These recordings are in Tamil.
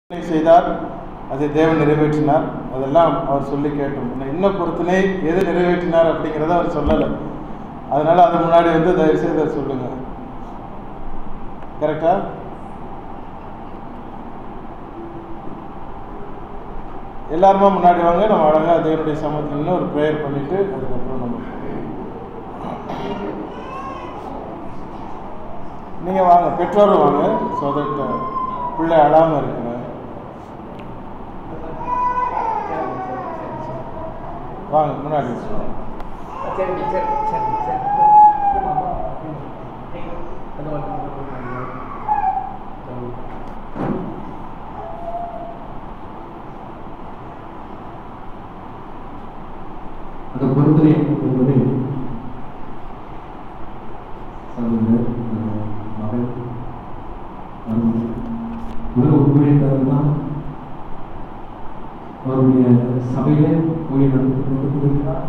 என்ன செய்தார் அதை தேவன் நிறைவேற்றினார் அதெல்லாம் அவர் சொல்லி கேட்டோம் இன்னும் என்ன பொறுத்தனே எது நிறைவேற்றினார் அப்படிங்கிறத அவர் சொல்லலை அதனால அது முன்னாடி வந்து தயவு செய்து அதை சொல்லுங்க கரெக்டா எல்லாருமே முன்னாடி வாங்க நம்ம அழகா தேவனுடைய சமத்தில் நின்னு ஒரு ப்ரேயர் பண்ணிட்டு அதுக்கப்புறம் நம்ம நீங்க வாங்க பெற்றோரும் வாங்க ஸோ தட் பிள்ளை அழாம இருக்கிறேன் வாங்க முன்னாடி சரி சரி சரி சரி அந்த பொறுத்தனை என்பது சகோதரர் அஹ், மகள் மருமகள் உலக ஊழியக்காரர் அவருடைய சபையிலே ஊழியர் நடந்து கொண்டிருக்கிறார்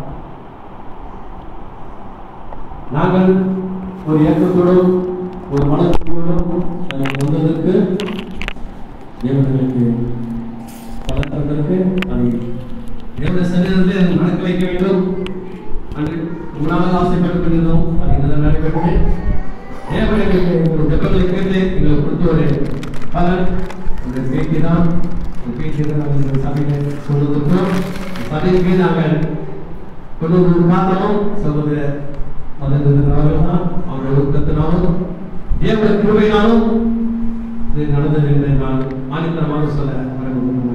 நாங்கள் ஒரு ஏக்கத்தோடும் ஒரு மனத்தோடும் வந்ததற்கு தேவர்களுக்கு பலத்ததற்கு அதை தேவனுடைய சன்னிதத்தை நடக்க வைக்க வேண்டும் அன்று உங்களால் ஆசைப்பட்டுக் கொண்டிருந்தோம் அதை நல்ல நடைபெற்று தேவனுக்கு ஒரு ஜபங்களை கேட்டு எங்களுக்கு கொடுத்த ஒரு பலன் அந்த பேட்டி தான் அந்த பேட்டி தான் நாங்கள் இந்த சபையில் சொல்வதற்கும் சபைக்கு நாங்கள் கொண்டு வந்து பார்த்தோம் சகோதர மதத்தினாலும் தான் அவருடைய ஊக்கத்தினாலும் தேவனுடைய கிருபையினாலும் இது நடந்தது என்று நான் மாநிலமாக சொல்ல வரவிருக்கிறேன்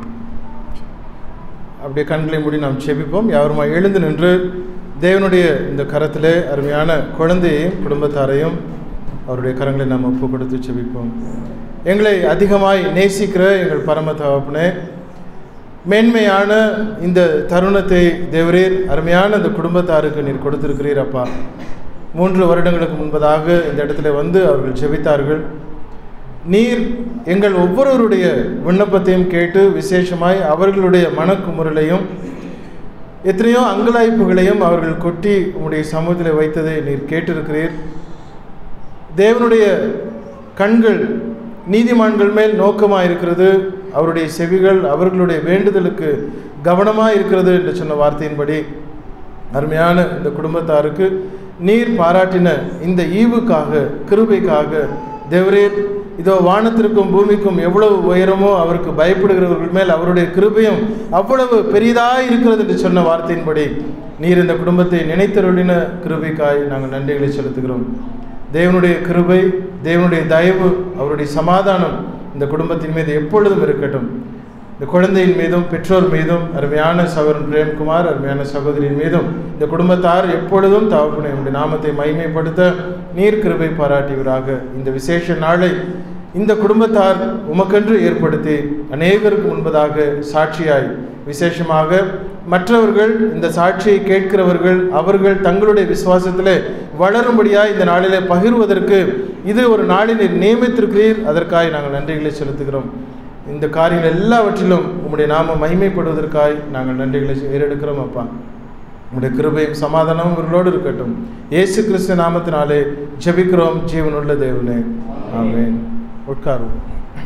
அப்படியே கண்களை மூடி நாம் செபிப்போம் யாருமா எழுந்து நின்று தேவனுடைய இந்த கரத்திலே அருமையான குழந்தையையும் குடும்பத்தாரையும் அவருடைய கரங்களை நாம் ஒப்பு கொடுத்து செபிப்போம் எங்களை அதிகமாய் நேசிக்கிற எங்கள் பரம தகப்பனே மேன்மையான இந்த தருணத்தை தேவரீர் அருமையான இந்த குடும்பத்தாருக்கு நீர் கொடுத்திருக்கிறீர் அப்பா மூன்று வருடங்களுக்கு முன்பதாக இந்த இடத்துல வந்து அவர்கள் செபித்தார்கள் நீர் எங்கள் ஒவ்வொருவருடைய விண்ணப்பத்தையும் கேட்டு விசேஷமாய் அவர்களுடைய மனக்குமுறலையும் எத்தனையோ அங்கலாய்ப்புகளையும் அவர்கள் கொட்டி உம்முடைய சமூகத்தில் வைத்ததை நீர் கேட்டிருக்கிறீர் தேவனுடைய கண்கள் நீதிமான்கள் மேல் நோக்கமாக இருக்கிறது அவருடைய செவிகள் அவர்களுடைய வேண்டுதலுக்கு கவனமாக இருக்கிறது என்று சொன்ன வார்த்தையின்படி அருமையான இந்த குடும்பத்தாருக்கு நீர் பாராட்டின இந்த ஈவுக்காக கிருபைக்காக தேவரீர் இதோ வானத்திற்கும் பூமிக்கும் எவ்வளவு உயரமோ அவருக்கு பயப்படுகிறவர்கள் மேல் அவருடைய கிருபையும் அவ்வளவு பெரிதாக இருக்கிறது என்று சொன்ன வார்த்தையின்படி நீர் இந்த குடும்பத்தை நினைத்தருளின கிருபைக்காய் நாங்கள் நன்றிகளை செலுத்துகிறோம் தேவனுடைய கிருபை தேவனுடைய தயவு அவருடைய சமாதானம் இந்த குடும்பத்தின் மீது எப்பொழுதும் இருக்கட்டும் இந்த குழந்தையின் மீதும் பெற்றோர் மீதும் அருமையான சகோதரன் பிரேம்குமார் அருமையான சகோதரியின் மீதும் இந்த குடும்பத்தார் எப்பொழுதும் தகப்பனை உடைய நாமத்தை மைமைப்படுத்த நீர் கிருபை பாராட்டியவராக இந்த விசேஷ நாளை இந்த குடும்பத்தார் உமக்கென்று ஏற்படுத்தி அநேகருக்கு முன்பதாக சாட்சியாய் விசேஷமாக மற்றவர்கள் இந்த சாட்சியை கேட்கிறவர்கள் அவர்கள் தங்களுடைய விசுவாசத்திலே வளரும்படியாய் இந்த நாளிலே பகிர்வதற்கு இது ஒரு நாளினை நியமித்திருக்கிறீர் அதற்காக நாங்கள் நன்றிகளை செலுத்துகிறோம் இந்த காரியங்கள் எல்லாவற்றிலும் உம்முடைய நாம மகிமைப்படுவதற்காய் நாங்கள் நன்றிகளை ஏறெடுக்கிறோம் அப்பா உம்முடைய கிருபையும் சமாதானமும் இவர்களோடு இருக்கட்டும் இயேசு கிறிஸ்து நாமத்தினாலே ஜெபிக்கிறோம் ஜீவனுள்ள தேவனே ஆமென் உட்காருவோம்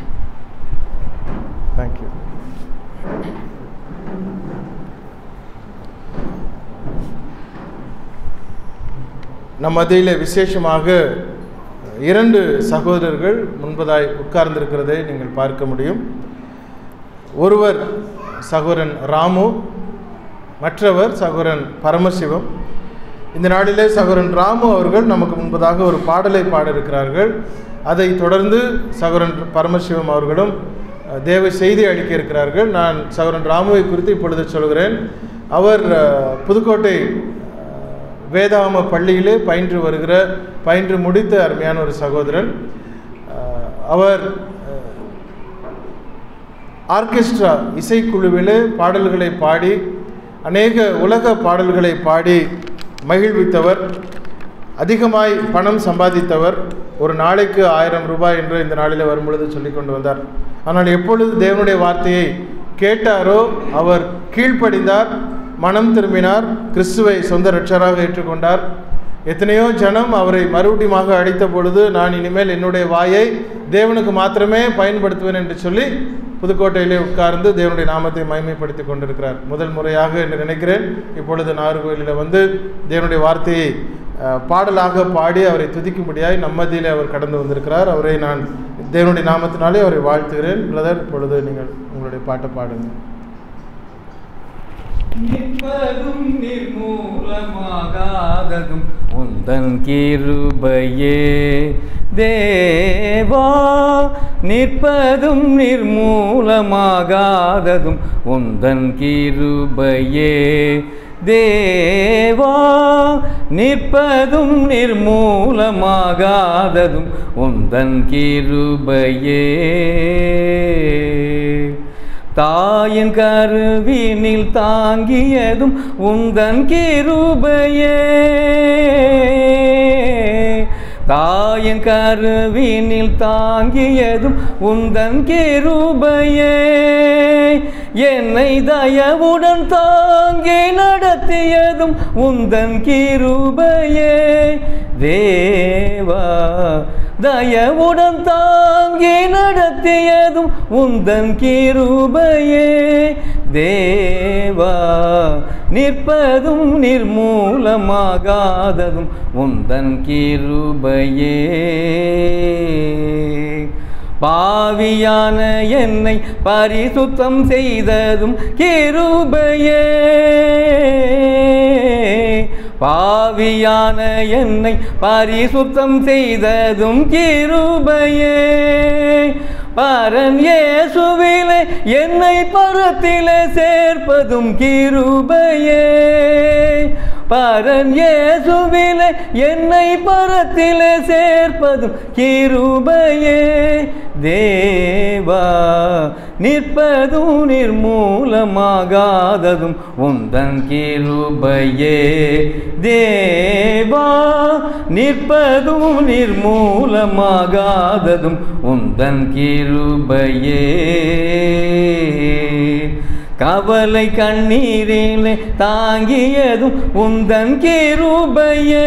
தேங்க்யூ நம் மத்தியில் விசேஷமாக இரண்டு சகோதரர்கள் முன்பதாய் உட்கார்ந்திருக்கிறதை நீங்கள் பார்க்க முடியும் ஒருவர் சகோதரன் ராமு மற்றவர் சகோதரன் பரமசிவம் இந்த நாளிலே சகோதரன் ராமு அவர்கள் நமக்கு முன்பதாக ஒரு பாடலை பாட இருக்கிறார்கள் அதை தொடர்ந்து சகோதரன் பரமசிவம் அவர்களும் அஹ், தேவ செய்தி அளிக்க இருக்கிறார்கள் நான் சகோதரன் ராமுவை குறித்து இப்பொழுது சொல்கிறேன் அவர் அஹ், புதுக்கோட்டை அஹ், வேதாம பள்ளியிலே பயின்று வருகிற பயின்று முடித்த அருமையான ஒரு சகோதரன் அஹ், அவர் அஹ், ஆர்கெஸ்ட்ரா இசைக்குழுவிலே பாடல்களை பாடி அநேக உலக பாடல்களை பாடி மகிழ்வித்தவர் அதிகமாய் பணம் சம்பாதித்தவர் ஒரு நாளைக்கு ஆயிரம் ரூபாய் என்று இந்த நாளில் வரும்பொழுது சொல்லி கொண்டு வந்தார் ஆனால் எப்பொழுது தேவனுடைய வார்த்தையை கேட்டாரோ அவர் கீழ்ப்படிந்தார் மனம் திரும்பினார் கிறிஸ்துவை சொந்த ரட்சராக ஏற்றுக்கொண்டார் எத்தனையோ ஜனம் அவரை மறுபடியுமாக அழைத்த பொழுது நான் இனிமேல் என்னுடைய வாயை தேவனுக்கு மாத்திரமே பயன்படுத்துவேன் என்று சொல்லி புதுக்கோட்டையிலே உட்கார்ந்து தேவனுடைய நாமத்தை மகிமைப்படுத்தி கொண்டிருக்கிறார் முதல் முறையாக என்று நினைக்கிறேன் இப்பொழுது நாகர்கோயிலில் வந்து தேவனுடைய வார்த்தையை அஹ், பாடலாக பாடி அவரை துதிக்கும்படியாய் நம்மதியிலே அவர் கடந்து வந்திருக்கிறார் அவரை நான் தேவனுடைய நாமத்தினாலே அவரை வாழ்த்துகிறேன் பிரதர் இப்பொழுது நீங்கள் உங்களுடைய பாட்டை பாடுங்க நிற்பதும் நிர்மூலமாகாததும் உந்தன் கிருபையே தேவா நிற்பதும் நிர்மூலமாகாததும் உந்தன் கிருபையே தேவா நிற்பதும் நிர்மூலமாகாததும் உந்தன் கிருபையே தாயின் கருவினில் தாங்கியதும் உந்தன் கிருபையே தாயின் கருவினில் தாங்கியதும் உந்தன் கிருபையே என்னை தயவுடன் தாங்கி நடத்தியதும் உந்தன் கிருபையே தேவா தயவுடன் தாங்கி நடத்தியதும் உந்தன் கிருபையே தேவா நிற்பதும் நிர்மூலமாகாததும் உந்தன் கிருபையே பாவியான என்னை பரிசுத்தம் செய்ததும் கிருபையே பாவியான என்னை பரிசுத்தம் செய்ததும் கிருபையே பரன் இயேசுவிலே என்னை பரத்திலே சேர்ப்பதும் கிருபையே பரன் இயேசுவிலே என்னை பரத்திலே சேர்ப்பதும் கிருபையே தேவா நிற்பதும் நிர்மூலமாகாததும் உந்தன் கிருபையே தேவா நிற்பதும் நிர்மூலமாகாததும் உந்தன் கிருபையே கவலை கண்ணீரிலே தாங்கியதும் உந்தன் கிருபையே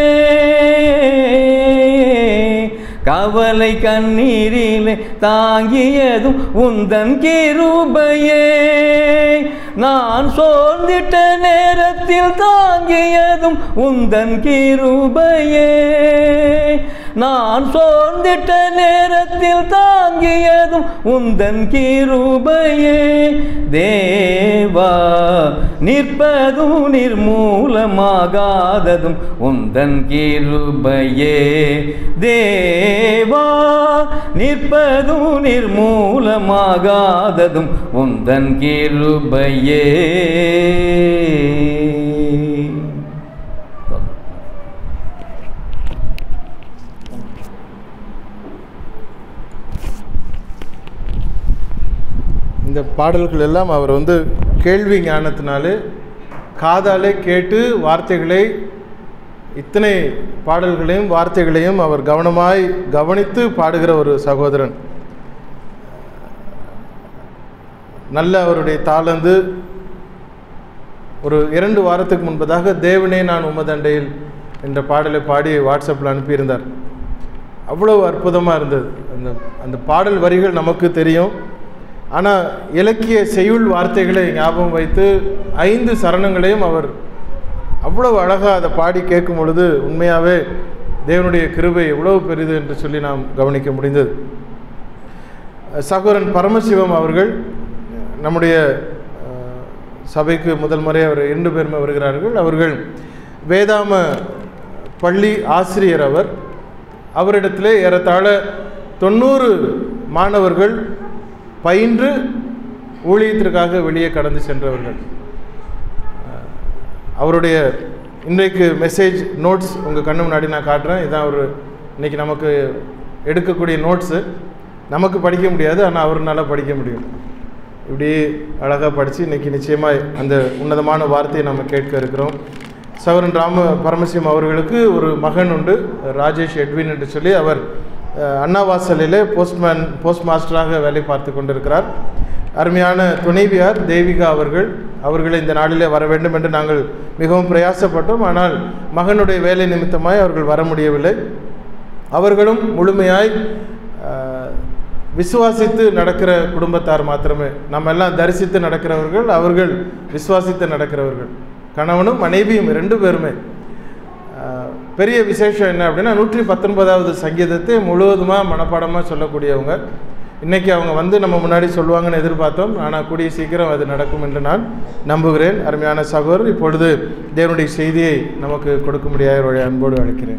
கவலை கண்ணீரிலே தாங்கியதும் உந்தன் கிருபையே நான் சோர்ந்திட்ட நேரத்தில் தாங்கியதும் உந்தன் கிருபையே நான் சோர்ந்திட்ட நேரத்தில் தாங்கியதும் உந்தன் கிருபையே தேவா நிற்பதும் நிர்மூலமாகாததும் உந்தன் கிருபையே தேவா நிற்பதும் நிர்மூலமாகாததும் உந்தன் கிருபையே இந்த பாடல்கள் எல்லாம் அவர் வந்து கேள்வி ஞானத்தினாலே காதாலே கேட்டு வார்த்தைகளை இத்தனை பாடல்களையும் வார்த்தைகளையும் அவர் கவனமாய் கவனித்து பாடுகிற ஒரு சகோதரன் நல்ல அவருடைய தாளந்து ஒரு இரண்டு வாரத்துக்கு முன்பதாக தேவனே நான் உமதண்டையில் என்ற பாடலை பாடி வாட்ஸ்அப்பில் அனுப்பியிருந்தார் அவ்வளவு அற்புதமாக இருந்தது அந்த அந்த பாடல் வரிகள் நமக்கு தெரியும் ஆனால் இலக்கிய செய்யுள் வார்த்தைகளை ஞாபகம் வைத்து ஐந்து சரணங்களையும் அவர் அவ்வளவு அழகாக அதை பாடி கேட்கும் பொழுது உண்மையாகவே தேவனுடைய கிருபை எவ்வளவு பெரிது என்று சொல்லி நாம் கவனிக்க முடிந்தது சகோதரன் பரமசிவம் அவர்கள் நம்முடைய அஹ், சபைக்கு முதல் முறை அவர் இரண்டு பேருமே வருகிறார்கள் அவர்கள் வேதாம பள்ளி ஆசிரியர் அவர் அவரிடத்திலே ஏறத்தாழ தொண்ணூறு மாணவர்கள் பயின்று ஊழியத்திற்காக வெளியே கடந்து சென்றவர்கள் அஹ், அவருடைய இன்றைக்கு மெசேஜ் நோட்ஸ் உங்கள் கண்ணு முன்னாடி நான் காட்டுறேன் இதான் அவர் இன்னைக்கு நமக்கு எடுக்கக்கூடிய நோட்ஸு நமக்கு படிக்க முடியாது ஆனால் அவர்னால படிக்க முடியும் இப்படி அழகாக படித்து இன்றைக்கி நிச்சயமாக அந்த உன்னதமான வார்த்தையை நம்ம கேட்க இருக்கிறோம் சவரன் ராம பரமசிவம் அவர்களுக்கு ஒரு மகன் உண்டு ராஜேஷ் எட்வின் என்று சொல்லி அவர் அஹ், அண்ணாவாசலிலே போஸ்ட்மேன் போஸ்ட் மாஸ்டராக வேலை பார்த்து கொண்டிருக்கிறார் அருமையான துணைவியார் தேவிகா அவர்கள் அவர்களை இந்த நாளிலே வர வேண்டும் என்று நாங்கள் மிகவும் பிரயாசப்பட்டோம் ஆனால் மகனுடைய வேலை நிமித்தமாய் அவர்கள் வர முடியவில்லை அவர்களும் முழுமையாய் அஹ், விசுவாசித்து நடக்கிற குடும்பத்தார் மாத்திரமே நம்ம எல்லாம் தரிசித்து நடக்கிறவர்கள் அவர்கள் விசுவாசித்து நடக்கிறவர்கள் கணவனும் மனைவியும் ரெண்டு பேருமே அஹ், பெரிய விசேஷம் என்ன அப்படின்னா நூற்றி பத்தொன்பதாவது சங்கீதத்தை முழுவதுமாக மனப்பாடமாக சொல்லக்கூடியவங்க இன்றைக்கி அவங்க வந்து நம்ம முன்னாடி சொல்லுவாங்கன்னு எதிர்பார்த்தோம் ஆனால் கூடிய சீக்கிரம் அது நடக்கும் என்று நான் நம்புகிறேன் அருமையான சகோதரர் இப்பொழுது தேவனுடைய செய்தியை நமக்கு கொடுக்கும்படியாக அவருடைய அன்போடு அழைக்கிறேன்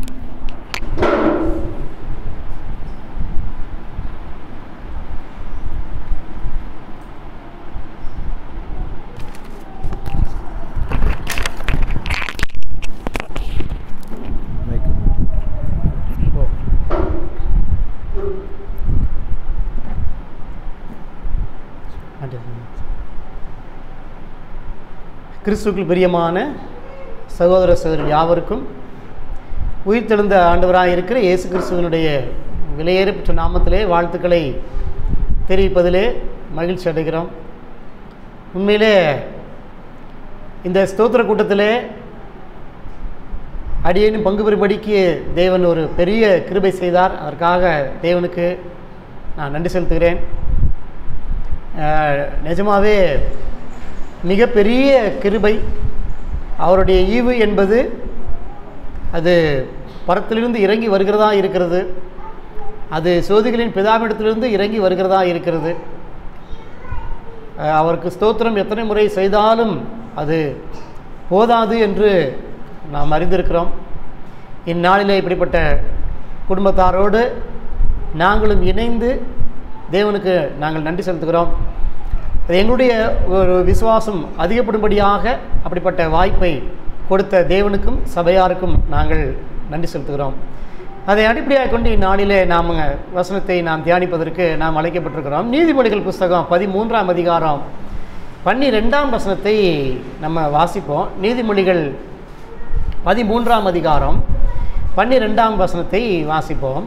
கிறிஸ்துக்குள் பிரியமான சகோதர சகோதரர் யாவருக்கும் உயிர்த்தெழுந்த ஆண்டவராக இருக்கிற இயேசு கிறிஸ்துவனுடைய விலையேற பெற்ற நாமத்திலே வாழ்த்துக்களை தெரிவிப்பதிலே மகிழ்ச்சி அடைகிறோம் உண்மையிலே இந்த ஸ்தோத்திர கூட்டத்திலே அடியேனும் பங்கு பெறும்படிக்கு தேவன் ஒரு பெரிய கிருபை செய்தார் அதற்காக தேவனுக்கு நான் நன்றி செலுத்துகிறேன் அஹ், நிஜமாவே மிகப்பெரிய கிருபை அவருடைய ஈவு என்பது அது பரத்திலிருந்து இறங்கி வருகிறதா இருக்கிறது அது சோதிகளின் பிதாவிடத்திலிருந்து இறங்கி வருகிறதா இருக்கிறது அஹ், அவருக்கு ஸ்தோத்திரம் எத்தனை முறை செய்தாலும் அது போதாது என்று நாம் அறிந்திருக்கிறோம் இந்நாளிலே இப்படிப்பட்ட குடும்பத்தாரோடு நாங்களும் இணைந்து தேவனுக்கு நாங்கள் நன்றி செலுத்துகிறோம் அது எங்களுடைய ஒரு விசுவாசம் அதிகப்படும்படியாக அப்படிப்பட்ட வாய்ப்பை கொடுத்த தேவனுக்கும் சபையாருக்கும் நாங்கள் நன்றி செலுத்துகிறோம் அதை அடிப்படையாக கொண்டு இந்நாளிலே நாம் வசனத்தை நாம் தியானிப்பதற்கு நாம் அழைக்கப்பட்டிருக்கிறோம் நீதிமொழிகள் புஸ்தகம் பதிமூன்றாம் அதிகாரம் பன்னிரெண்டாம் வசனத்தை நம்ம வாசிப்போம் நீதிமொழிகள் பதிமூன்றாம் அதிகாரம் பன்னிரெண்டாம் வசனத்தை வாசிப்போம்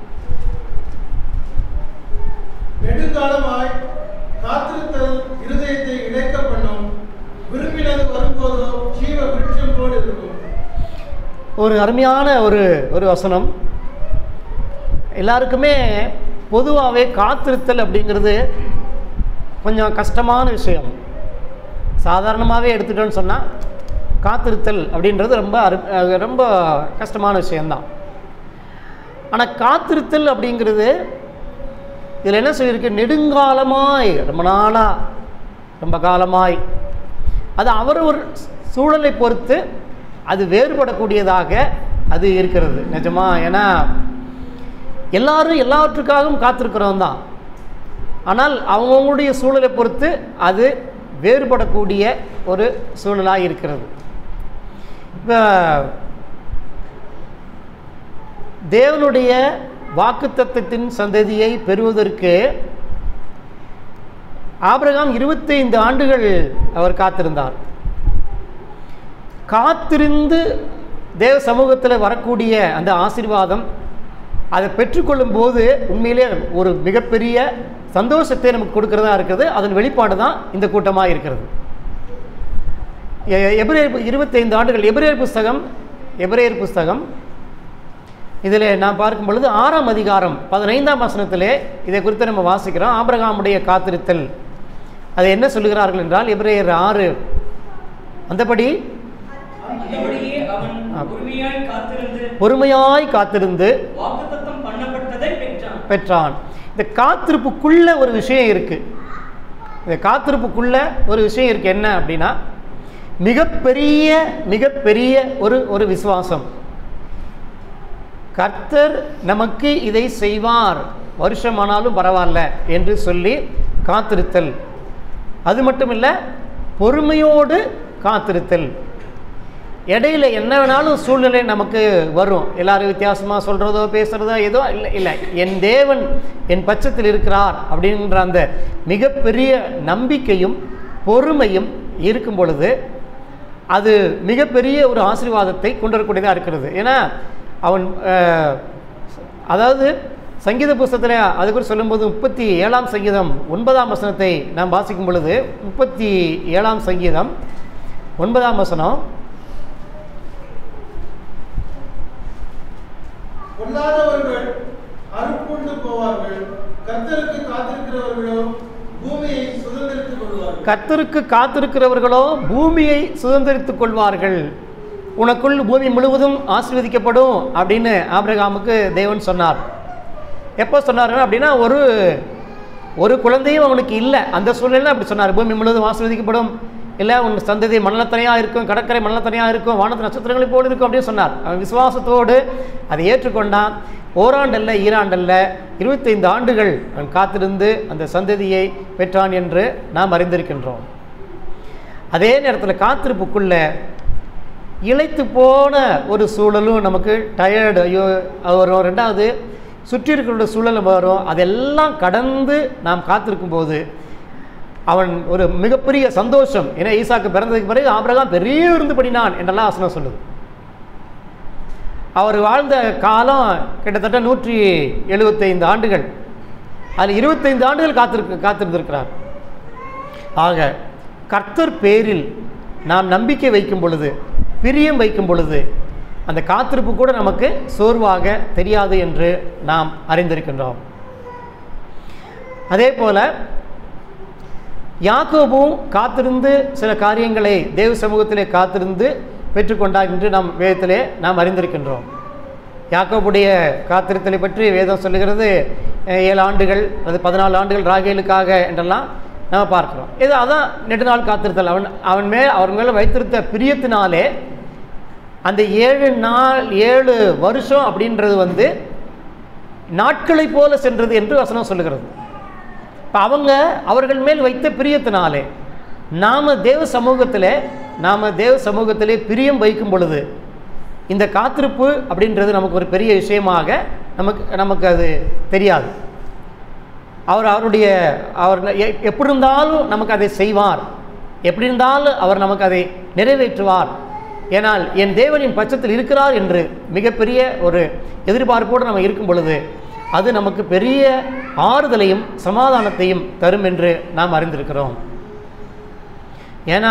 நெடுங்காலமாய் காத்திருத்தல் இருதயத்தை இழைக்க பண்ணும் விரும்பினது வரும்போதோ ஜீவ விருட்சம் போல் இருக்கும் ஒரு அருமையான ஒரு ஒரு வசனம் எல்லாருக்குமே பொதுவாகவே காத்திருத்தல் அப்படிங்கிறது கொஞ்சம் கஷ்டமான விஷயம் சாதாரணமாகவே எடுத்துட்டோன்னு சொன்னால் காத்திருத்தல் அப்படின்றது ரொம்ப அரு அஹ் ரொம்ப கஷ்டமான விஷயந்தான் ஆனால் காத்திருத்தல் அப்படிங்கிறது இதில் என்ன சொல்லியிருக்கு நெடுங்காலமாய் ரொம்ப நாளாக ரொம்ப காலமாய் அது அவர் ஒரு சூழலை பொறுத்து அது வேறுபடக்கூடியதாக அது இருக்கிறது நிஜமா ஏன்னா எல்லாரும் எல்லாவற்றுக்காகவும் காத்திருக்கிறோம் தான் ஆனால் அவங்கவுங்களுடைய சூழலை பொறுத்து அது வேறுபடக்கூடிய ஒரு சூழலாக இருக்கிறது இப்போ தேவனுடைய வாக்குத்தத்தத்தின் சந்ததியை பெறுவதற்கு ஆபிரகாம் இருபத்தைந்து ஆண்டுகள் அவர் காத்திருந்தார் காத்திருந்து தேவ சமூகத்தில் வரக்கூடிய அந்த ஆசீர்வாதம் அதை பெற்றுக்கொள்ளும் போது உண்மையிலே ஒரு மிகப்பெரிய சந்தோஷத்தை நமக்கு கொடுக்கறதா இருக்கிறது அதன் வெளிப்பாடு தான் இந்த கூட்டமாக இருக்கிறது எ- எபிரேயர் இருபத்தைந்து ஆண்டுகள் எபிரேயர் புஸ்தகம் எபிரேயர் புஸ்தகம் இதில் நான் பார்க்கும் பொழுது ஆறாம் அதிகாரம் பதினைந்தாம் வசனத்திலே இதை குறித்து நம்ம வாசிக்கிறோம் ஆபிரகாமுடைய காத்திருத்தல் அதை என்ன சொல்லுகிறார்கள் என்றால் எபிரேயர் ஆறு அந்தபடி அந்தபடியே அவன் பொறுமையாய் காத்திருந்து பொறுமையாய் காத்திருந்து வாக்குத்தத்தம் பண்ணப்பட்டதை பெற்றான் பெற்றான் இந்த காத்திருப்புக்குள்ள ஒரு விஷயம் இருக்கு இந்த காத்திருப்புக்குள்ள ஒரு விஷயம் இருக்கு என்ன அப்படின்னா மிகப்பெரிய மிகப்பெரிய ஒரு ஒரு விசுவாசம் கர்த்தர் நமக்கு இதை செய்வார் வருஷமானாலும் பரவாயில்ல என்று சொல்லி காத்திருத்தல் அது மட்டும் இல்லை பொறுமையோடு காத்திருத்தல் இடையில என்ன வேணாலும் சூழ்நிலை நமக்கு வரும் எல்லாரும் வித்தியாசமாக சொல்கிறதோ பேசுகிறதோ ஏதோ இல்லை இல்லை என் தேவன் என் பட்சத்தில் இருக்கிறார் அப்படின்ற அந்த மிகப்பெரிய நம்பிக்கையும் பொறுமையும் இருக்கும் பொழுது அது மிகப்பெரிய ஒரு ஆசீர்வாதத்தை கொண்டு வரக்கூடியதாக இருக்கிறது ஏன்னா அவன் அஹ், அதாவது சங்கீத புஸ்தகத்தில் அது குறித்து சொல்லும்போது முப்பத்தி ஏழாம் சங்கீதம் ஒன்பதாம் வசனத்தை நாம் வாசிக்கும் பொழுது முப்பத்தி ஏழாம் சங்கீதம் ஒன்பதாம் வசனம் பொல்லாதவர்கள் அறுப்புண்டு போவார்கள் கர்த்தருக்கு காத்திருக்கிறவர்களோ பூமியை சுதந்திரித்துக் கொள்வார்கள் கர்த்தருக்கு காத்திருக்கிறவர்களோ பூமியை சுதந்திரித்துக் கொள்வார்கள் உனக்குள் பூமி முழுவதும் ஆசீர்வதிக்கப்படும் அப்படின்னு ஆபிரகாமுக்கு தேவன் சொன்னார் எப்போ சொன்னார் அப்படின்னா ஒரு ஒரு குழந்தையும் அவனுக்கு இல்லை அந்த சூழ்நிலையில் அப்படி சொன்னார் பூமி முழுவதும் ஆசீர்வதிக்கப்படும் இல்லை உன் சந்ததி மணலத்தனையாக இருக்கும் கடற்கரை மணலத்தனையாக இருக்கும் வானத்து நட்சத்திரங்களை போல் இருக்கும் அப்படின்னு சொன்னார் அவன் விசுவாசத்தோடு அதை ஏற்றுக்கொண்டான் ஓராண்டல்ல ஈராண்டல்ல இருபத்தைந்து ஆண்டுகள் அவன் காத்திருந்து அந்த சந்ததியை பெற்றான் என்று நாம் அறிந்திருக்கின்றோம் அதே நேரத்தில் காத்திருப்புக்குள்ள இழைத்து போன ஒரு சூழலும் நமக்கு டயர்டு ஐயோ வரும் ரெண்டாவது சுற்றி இருக்கிற சூழல் வரும் அதெல்லாம் கடந்து நாம் காத்திருக்கும் போது அவன் ஒரு மிகப்பெரிய சந்தோஷம் ஏன்னா ஈசாக்கு பிறந்ததுக்கு பிறகு ஆபிரகாம் பெரிய விருந்து படினான் என்றெல்லாம் வசனம் சொல்லுது அவர் வாழ்ந்த காலம் கிட்டத்தட்ட நூற்றி எழுபத்தைந்து ஆண்டுகள் அதில் இருபத்தைந்து ஆண்டுகள் காத்திருக்கு காத்திருந்திருக்கிறார் ஆக கர்த்தர் பேரில் நாம் நம்பிக்கை வைக்கும் பொழுது பிரியம் வைக்கும் பொழுது அந்த காத்திருப்பு கூட நமக்கு சோர்வாக தெரியாது என்று நாம் அறிந்திருக்கின்றோம் அதே போல யாக்கோபும் காத்திருந்து சில காரியங்களை தேவ சமூகத்திலே காத்திருந்து பெற்றுக்கொண்டார் என்று நாம் வேதத்திலே நாம் அறிந்திருக்கின்றோம் யாக்கோபுடைய காத்திருத்தலை பற்றி வேதம் சொல்லுகிறது அஹ், ஏழு ஆண்டுகள் அது பதினாலு ஆண்டுகள் ராகேலுக்காக என்றெல்லாம் நாம் பார்க்கிறோம் இது அதான் நெடுநாள் காத்திருத்தல் அவன் அவன் மேல் அவன் மேலே வைத்திருந்த பிரியத்தினாலே அந்த ஏழு நாள் ஏழு வருஷம் அப்படின்றது வந்து நாட்களைப் போல சென்றது என்று வசனம் சொல்லுகிறது இப்போ அவங்க அவர்கள் மேல் வைத்த பிரியத்தினாலே நாம் தேவ சமூகத்தில் நாம் தேவ சமூகத்திலே பிரியம் வைக்கும் பொழுது இந்த காத்திருப்பு அப்படின்றது நமக்கு ஒரு பெரிய விஷயமாக நமக்கு நமக்கு அது தெரியாது அவர் அவருடைய அவர் எ- எப்படி இருந்தாலும் நமக்கு அதை செய்வார் எப்படி இருந்தாலும் அவர் நமக்கு அதை நிறைவேற்றுவார் ஏனால் என் தேவனின் பட்சத்தில் இருக்கிறார் என்று மிகப்பெரிய ஒரு எதிர்பார்ப்போடு நம்ம இருக்கும் பொழுது அது நமக்கு பெரிய ஆறுதலையும் சமாதானத்தையும் தரும் என்று நாம் அறிந்திருக்கிறோம் ஏன்னா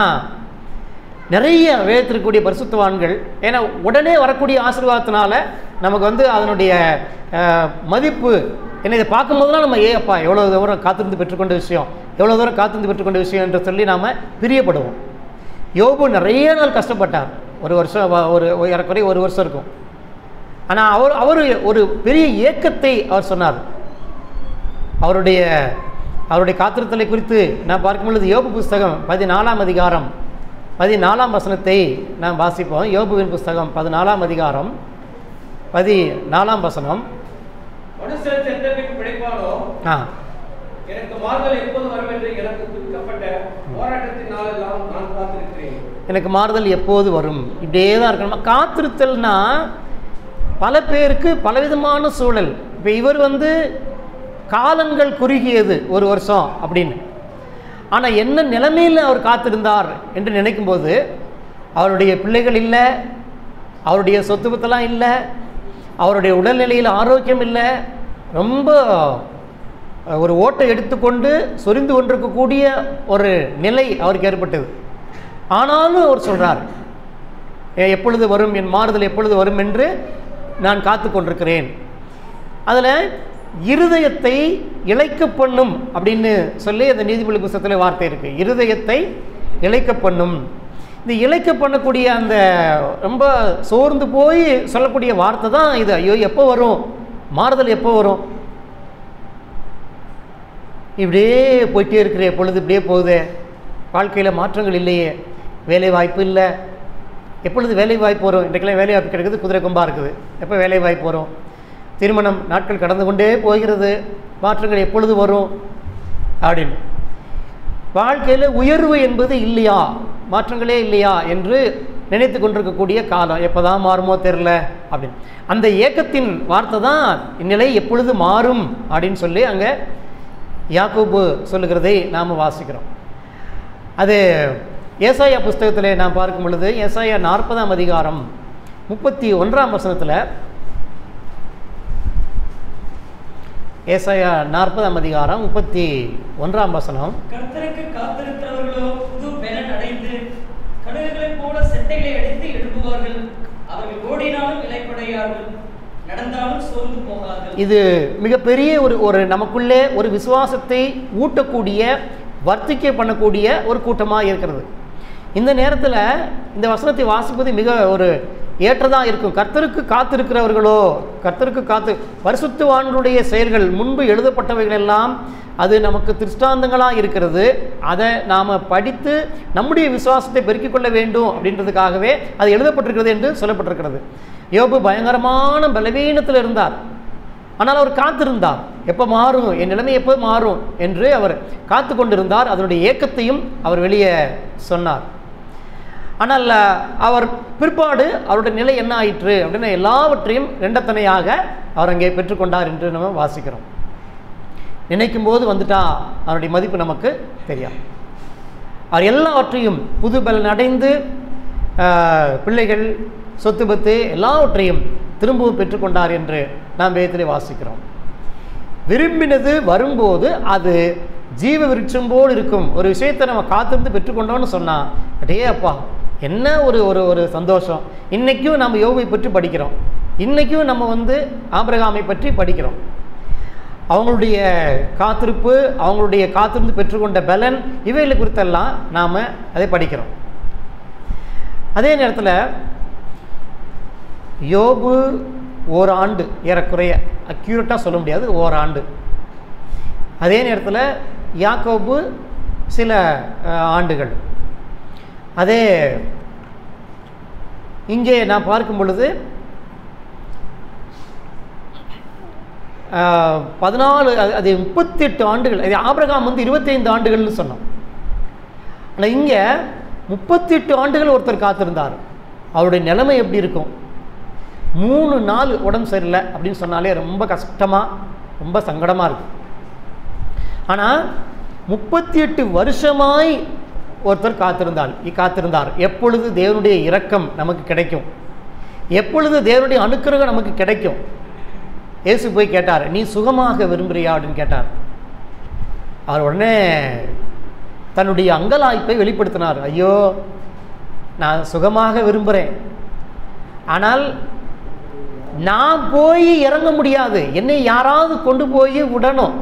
நிறைய வேதத்திற்கூடிய பரிசுத்தவான்கள் ஏன்னா உடனே வரக்கூடிய ஆசீர்வாதத்தினால நமக்கு வந்து அதனுடைய அஹ், மதிப்பு என்ன இதை பார்க்கும்போதெல்லாம் நம்ம ஏ அப்பா எவ்வளோ தூரம் காத்திருந்து பெற்றுக்கொண்ட விஷயம் எவ்வளோ தூரம் காத்திருந்து பெற்றுக்கொண்ட விஷயம் என்று சொல்லி நாம் பிரியப்படுவோம் யோபு நிறைய நாள் கஷ்டப்பட்டார் ஒரு வருஷம் வ- ஒரு ஒரு ஏறக்குறைய ஒரு வருஷம் இருக்கும் ஆனால் அவர் அவர் ஒரு பெரிய ஏக்கத்தை அவர் சொன்னார் அவருடைய அவருடைய காத்திருத்தலை குறித்து நான் பார்க்கும் பொழுது யோபு புஸ்தகம் பதினாலாம் அதிகாரம் பதினாலாம் வசனத்தை நாம் வாசிப்போம் யோபுவின் புஸ்தகம் பதினாலாம் அதிகாரம் பதினாலாம் வசனம் மனுஷன் சென்ற பின் பிழைப்பானோ ஆ எனக்கு மாறுதல் எப்போது வரும் என்று எனக்கு குறிக்கப்பட்ட போராட்டத்தின் நாளெல்லாம் நான் காத்திருக்கிறேன் எனக்கு மாறுதல் எப்போது வரும் இப்படியே தான் இருக்கணும் காத்திருத்தல்னா பல பேருக்கு பலவிதமான சூழல் இப்போ இவர் வந்து காலங்கள் குறுகியது ஒரு வருஷம் அப்படின்னு ஆனால் என்ன நிலைமையில் அவர் காத்திருந்தார் என்று நினைக்கும்போது அவருடைய பிள்ளைகள் இல்லை அவருடைய சொத்து பத்தெல்லாம் இல்லை அவருடைய உடல்நிலையில் ஆரோக்கியம் இல்லை ரொம்ப அஹ், ஒரு ஓட்டை எடுத்துக்கொண்டு சொரிந்து கொண்டிருக்கக்கூடிய ஒரு நிலை அவருக்கு ஏற்பட்டது ஆனாலும் அவர் சொல்றார் "எ- எப்பொழுது வரும் என் மாறுதல் எப்பொழுது வரும் என்று நான் காத்து கொண்டிருக்கிறேன் அதில் இருதயத்தை இழைக்க பண்ணும் அப்படின்னு சொல்லி அந்த நீதிமொழி புஸ்தகத்தில் வார்த்தை இருக்கு இருதயத்தை இழைக்க பண்ணும் இந்த இழைக்க பண்ணக்கூடிய அந்த ரொம்ப சோர்ந்து போய் சொல்லக்கூடிய வார்த்தை தான் இது ஐயோ எப்போ வரும் மாறுதல் எப்போ வரும் இப்படியே போயிட்டே இருக்கிற பொழுது இப்படியே போகுதே வாழ்க்கையில் மாற்றங்கள் இல்லையே வேலை வாய்ப்பு இல்லை எப்பொழுது வேலை வாய்ப்பு வரும் இன்றைக்கெல்லாம் வேலை வாய்ப்பு கிடைக்குது குதிரை கொம்பா இருக்குது எப்போ வேலை வாய்ப்பு வரும் திருமணம் நாட்கள் கடந்து கொண்டே போகிறது மாற்றங்கள் எப்பொழுது வரும் அப்படின்னு வாழ்க்கையில் உயர்வு என்பது இல்லையா மாற்றங்களே இல்லையா என்று நினைத்து கொண்டிருக்கக்கூடிய காலம் எப்போ தான் மாறுமோ தெரில அப்படின்னு அந்த ஏக்கத்தின் வார்த்தை தான் இந்நிலை எப்பொழுது மாறும் அப்படின்னு சொல்லி அங்கே யாக்கோபு சொல்லுகிறதை நாம் வாசிக்கிறோம் அது ஏசாயா புஸ்தகத்தில் நாம் பார்க்கும் பொழுது ஏசாயா நாற்பதாம் அதிகாரம் முப்பத்தி ஒன்றாம் வசனத்தில் ஏசாயா நாற்பதாம் அதிகாரம் முப்பத்தி ஒன்றாம் வசனம் கர்த்தருக்கு காத்திருக்கிறவர்களோ புது பெலன் அடைந்து கழுகுகளைப் போல செட்டைகளை அடித்து எழுப்புவார்கள் அவர்கள் ஓடினாலும் இலைப்படையார்கள் நடந்தாலும் சோர்ந்து போகார்கள் இது மிகப்பெரிய ஒரு ஒரு நமக்குள்ளே ஒரு விசுவாசத்தை ஊட்டக்கூடிய வர்த்திக்க பண்ணக்கூடிய ஒரு கூட்டமாக இருக்கிறது இந்த நேரத்தில் இந்த வசனத்தை வாசிப்பது மிக ஒரு ஏற்றதாக இருக்கும் கர்த்தருக்கு காத்திருக்கிறவர்களோ கர்த்தருக்கு காத்து பரிசுத்தவான்களுடைய செயல்கள் முன்பு எழுதப்பட்டவைகள் எல்லாம் அது நமக்கு திருஷ்டாந்தங்களாக இருக்கிறது அதை நாம் படித்து நம்முடைய விசுவாசத்தை பெருக்கிக் கொள்ள வேண்டும் அப்படின்றதுக்காகவே அது எழுதப்பட்டிருக்கிறது என்று சொல்லப்பட்டிருக்கிறது யோபு பயங்கரமான பலவீனத்தில் இருந்தார் ஆனால் அவர் காத்திருந்தார் எப்போ மாறும் என் நிலைமை எப்போ மாறும் என்று அவர் காத்து கொண்டிருந்தார் அதனுடைய ஏக்கத்தையும் அவர் வெளியே சொன்னார் ஆனால் அவர் பிற்பாடு அவருடைய நிலை என்ன ஆயிற்று அப்படின்னு எல்லாவற்றையும் ரெண்டத்தனையாக அவர் அங்கே பெற்றுக்கொண்டார் என்று நம்ம வாசிக்கிறோம் நினைக்கும் போது வந்துட்டா அவருடைய மதிப்பு நமக்கு தெரியாது அவர் எல்லாவற்றையும் புது பலன் அடைந்து ஆஹ், பிள்ளைகள் சொத்து பத்து எல்லாவற்றையும் திரும்பவும் பெற்றுக்கொண்டார் என்று நாம் வேதத்திலே வாசிக்கிறோம் விரும்பினது வரும்போது அது ஜீவ விருட்சம் போல் இருக்கும் ஒரு விஷயத்தை நம்ம காத்திருந்து பெற்றுக்கொண்டோம்னு சொன்னா அடே அப்பா என்ன ஒரு ஒரு ஒரு சந்தோஷம் இன்னைக்கும் நம்ம யோபை பற்றி படிக்கிறோம் இன்னைக்கும் நம்ம வந்து ஆபிரகாமை பற்றி படிக்கிறோம் அவங்களுடைய காத்திருப்பு அவங்களுடைய காத்திருந்து பெற்றுக்கொண்ட பலன் இவைகளை குறித்தெல்லாம் நாம் அதை படிக்கிறோம் அதே நேரத்தில் யோபு ஓராண்டு ஏறக்குறைய அக்யூரட்டாக சொல்ல முடியாது ஓராண்டு அதே நேரத்தில் யாக்கோபு சில அஹ், ஆண்டுகள் அதே இங்கே நான் பார்க்கும் பொழுது ஆஹ், பதினாலு அது- அது முப்பத்தெட்டு ஆண்டுகள் அது ஆபிரகாம் வந்து இருபத்தைந்து ஆண்டுகள்னு சொன்னோம் ஆனால் இங்கே முப்பத்தெட்டு ஆண்டுகள் ஒருத்தர் காத்திருந்தார் அவருடைய நிலைமை எப்படி இருக்கும் மூணு நாள் உடம்பு சரியில்லை அப்படின்னு சொன்னாலே ரொம்ப கஷ்டமாக ரொம்ப சங்கடமாக இருக்கும் ஆனால் முப்பத்தி எட்டு வருஷமாய் ஒருத்தர் காத்திருந்தால் காத்திருந்தார் எப்பொழுது தேவனுடைய இரக்கம் நமக்கு கிடைக்கும் எப்பொழுது தேவனுடைய அனுக்கிரகம் நமக்கு கிடைக்கும் இயேசு போய் கேட்டார் நீ சுகமாக விரும்புறியா அப்படின்னு கேட்டார் அவர் உடனே தன்னுடைய அங்கலாய்ப்பை வெளிப்படுத்தினார் ஐயோ நான் சுகமாக விரும்புகிறேன் ஆனால் நான் போய் இறங்க முடியாது என்னை யாராவது கொண்டு போய் விடணும்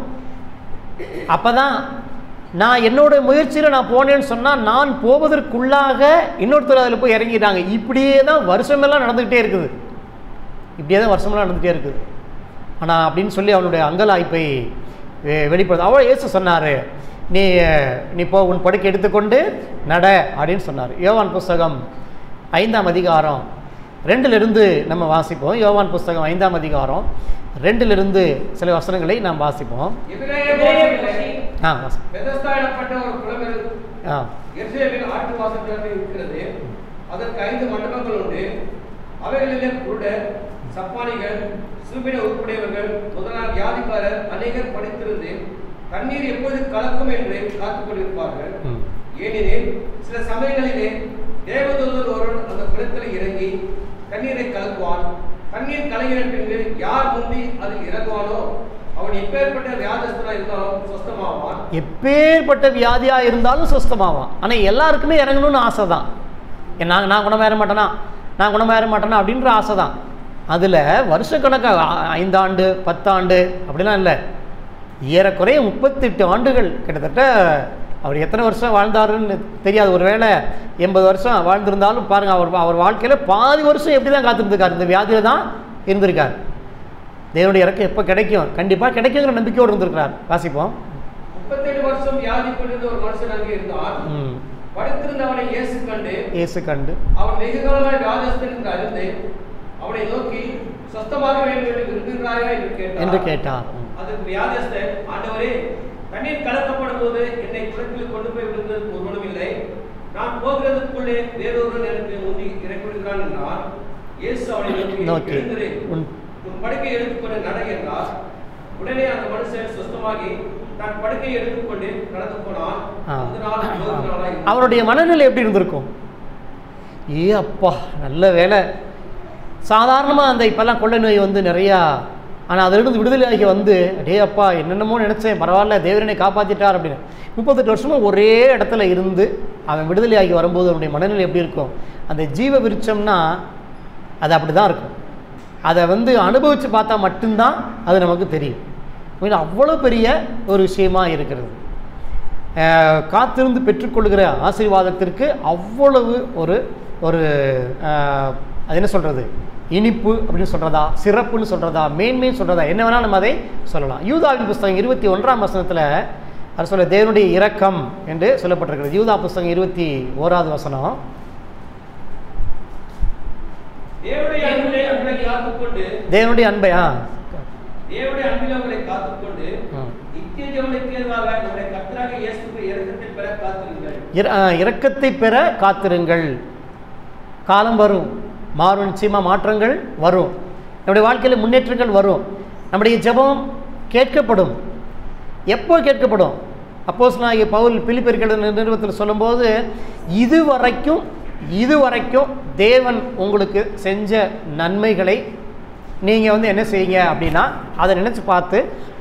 அப்பதான் நான் என்னோட முயற்சியில் நான் போனேன்னு சொன்னால் நான் போவதற்குள்ளாக இன்னொருத்தர் அதில் போய் இறங்கிட்டாங்க இப்படியே தான் வருஷமெல்லாம் நடந்துக்கிட்டே இருக்குது இப்படியே தான் வருஷமெல்லாம் நடந்துகிட்டே இருக்குது ஆனால் அப்படின்னு சொல்லி அவனுடைய அங்கலாய்ப்பை வெ- வெளிப்படுத்த அவள் இயேசு சொன்னார் நீ நீ போ உன் படுக்கை எடுத்துக்கொண்டு நட அப்படின்னு சொன்னார் யோவான் புஸ்தகம் ஐந்தாம் அதிகாரம் ரெண்டிலிருந்து நம்ம வாசிப்போம் யோவான் புஸ்தகம் ஐந்தாம் அதிகாரம் ரெண்டிலிருந்து சில வசனங்களை நாம் வாசிப்போம் எபிரேய பாஷையிலே ஆ வாசி பெதஸ்தா எனப்பட்ட ஒரு குளம் இரு- ஆ எருசலேமில் ஆட்டு வாசல் இருக்கிறது அதற்கு ஐந்து மண்டபங்கள் உண்டு அவைகளிலே குருடர் சப்பானிகள் சூபின உருப்புடையவர்கள் முதலான வியாதிக்காரர் அநேகர் படித்திருந்து தண்ணீர் எப்போது கலக்கும் என்று காத்துக் கொண்டிருப்பார்கள் ம். ஏனெனில் சில சமயங்களிலே தேவதூதர் ஒருவன் அந்த குளத்தில் இறங்கி தண்ணீரை கலக்குவான் தண்ணீர் கலங்கின பின்பு யார் முந்தி அதில் இறங்குவானோ அவன் எப்பேற்பட்ட வியாதஸ்தனா இருந்தாலும் சொஸ்தமாவான் எப்பேற்பட்ட வியாதியாக இருந்தாலும் சுஸ்தமாவான் ஆனால் எல்லாருக்குமே இறங்கணும்னு ஆசை தான் நான் நான் குணமாயிர மாட்டேனா நான் குணமாயிர மாட்டேனா அப்படின்ற ஆசை தான் அதில் வருஷக்கணக்காக ஆ- ஐந்தாண்டு பத்தாண்டு அப்படிலாம் இல்லை ஏறக்குறைய முப்பத்தெட்டு ஆண்டுகள் கிட்டத்தட்ட அவர் எத்தனை வருஷம் வாழ்ந்தாருன்னு தெரியாது ஒருவேளை எண்பது வருஷம் வாழ்ந்திருந்தாலும் பாருங்கள் அவர் அவர் வாழ்க்கையில் பாதி வருஷம் எப்படி தான் காத்திருந்திருக்கார் இந்த வியாதியில் தான் இருந்திருக்கார் தேவனுடைய இறக்கம் எப்போ கிடைக்கும் கண்டிப்பாக கிடைக்குங்கிற நம்பிக்கையோடு இருந்திருக்கிறார் வாசிப்போம் முப்பத்தேழு வருஷம் வியாதி கொண்டிருந்த ஒரு மனுஷன் அங்கே இருந்தான் ம் படுத்திருந்தவனை இயேசு கண்டு இயேசு கண்டு அவன் வெகு காலமாய் வியாதஸ்தன் என்று அறிந்து அவனை நோக்கி சொஸ்தமாக வேண்டும் என்று விரும்புகிறாயா என்று கேட்டார் என்று கேட்டார் ம். அதற்கு வியாதஸ்தன் ஆண்டவரே தண்ணீர் கலக்கப்படும் போது என்னை குளத்தில் கொண்டு போய் விழுந்ததற்கு ஒருவனும் இல்லை நான் போகிறதுக்குள்ளே வேறொருவன் எனக்கு முந்தி இறக்கிவிடுகிறான் என்றார் இயேசு அவனை நோக்கி நோக்கி, எழுந்திரு உன் உன் படுக்கையை எடுத்துக்கொண்டு நட என்றார் உடனே அந்த மனுஷன் சுஸ்தமாகி தன் படுக்கையை எடுத்துக்கொண்டு நடந்து போனான் ஆ. அந்த நாள் இருபது நாளாய் அவருடைய மனநிலை எப்படி இருந்திருக்கும் ஏ அப்பா நல்ல வேலை சாதாரணமாக அந்த இப்போல்லாம் கொள்ளை நோய் வந்து நிறையா ஆனால் அதிலிருந்து விடுதலையாகி வந்து டே அப்பா என்னென்னமோ நினச்சேன் பரவாயில்ல தேவரனை காப்பாற்றிட்டார் அப்படின்னு முப்பத்தெட்டு வருஷமும் ஒரே இடத்துல இருந்து அவன் விடுதலையாகி வரும்போது அவனுடைய மனநிலை எப்படி இருக்கும் அந்த ஜீவ விருட்சம்னா அது அப்படி தான் இருக்கும் அதை வந்து அனுபவித்து பார்த்தா மட்டும்தான் அது நமக்கு தெரியும் உண்மையில அவ்வளோ பெரிய ஒரு விஷயமா இருக்கிறது அஹ், காத்திருந்து பெற்றுக்கொள்கிற ஆசீர்வாதத்திற்கு அவ்வளவு ஒரு ஒரு அஹ், அது என்ன சொல்கிறது இனிப்பு அப்படின்னு சொல்கிறதா சிறப்புன்னு சொல்கிறதா மேன்மைன்னு சொல்கிறதா என்ன வேணாலும் நம்ம அதை சொல்லலாம் யூதாவின் புஸ்தகம் இருபத்தி ஒன்றாம் வசனத்தில் அது சொல்ல தேவனுடைய இரக்கம் என்று சொல்லப்பட்டிருக்கிறது யூதா புஸ்தகம் இருபத்தி ஓராவது வசனம் தேவனுடைய அன்பிலே உங்களை காத்துக்கொண்டு தேவனுடைய அன்பையா தேவனுடைய அன்பிலே உங்களை காத்துக்கொண்டு ம். நித்திய ஜீவனுக்கு ஏதுவாக நம்முடைய கர்த்தராக இயேசுக்கு இறக்கத்தை பெற காத்திருங்கள் இர- அஹ், இரக்கத்தை பெற காத்திருங்கள் காலம் வரும் மாறும் நிச்சயமாக மாற்றங்கள் வரும் நம்முடைய வாழ்க்கையில் முன்னேற்றங்கள் வரும் நம்முடைய ஜெபம் கேட்கப்படும் எப்போ கேட்கப்படும் அப்போஸ் நான் பவுல் பிலிப்பெருக்கள் நிறுவனத்தில் சொல்லும்போது இதுவரைக்கும் இதுவரைக்கும் தேவன் உங்களுக்கு செஞ்ச நன்மைகளை நீங்கள் வந்து என்ன செய்யுங்க அப்படின்னா அதை நினச்சி பார்த்து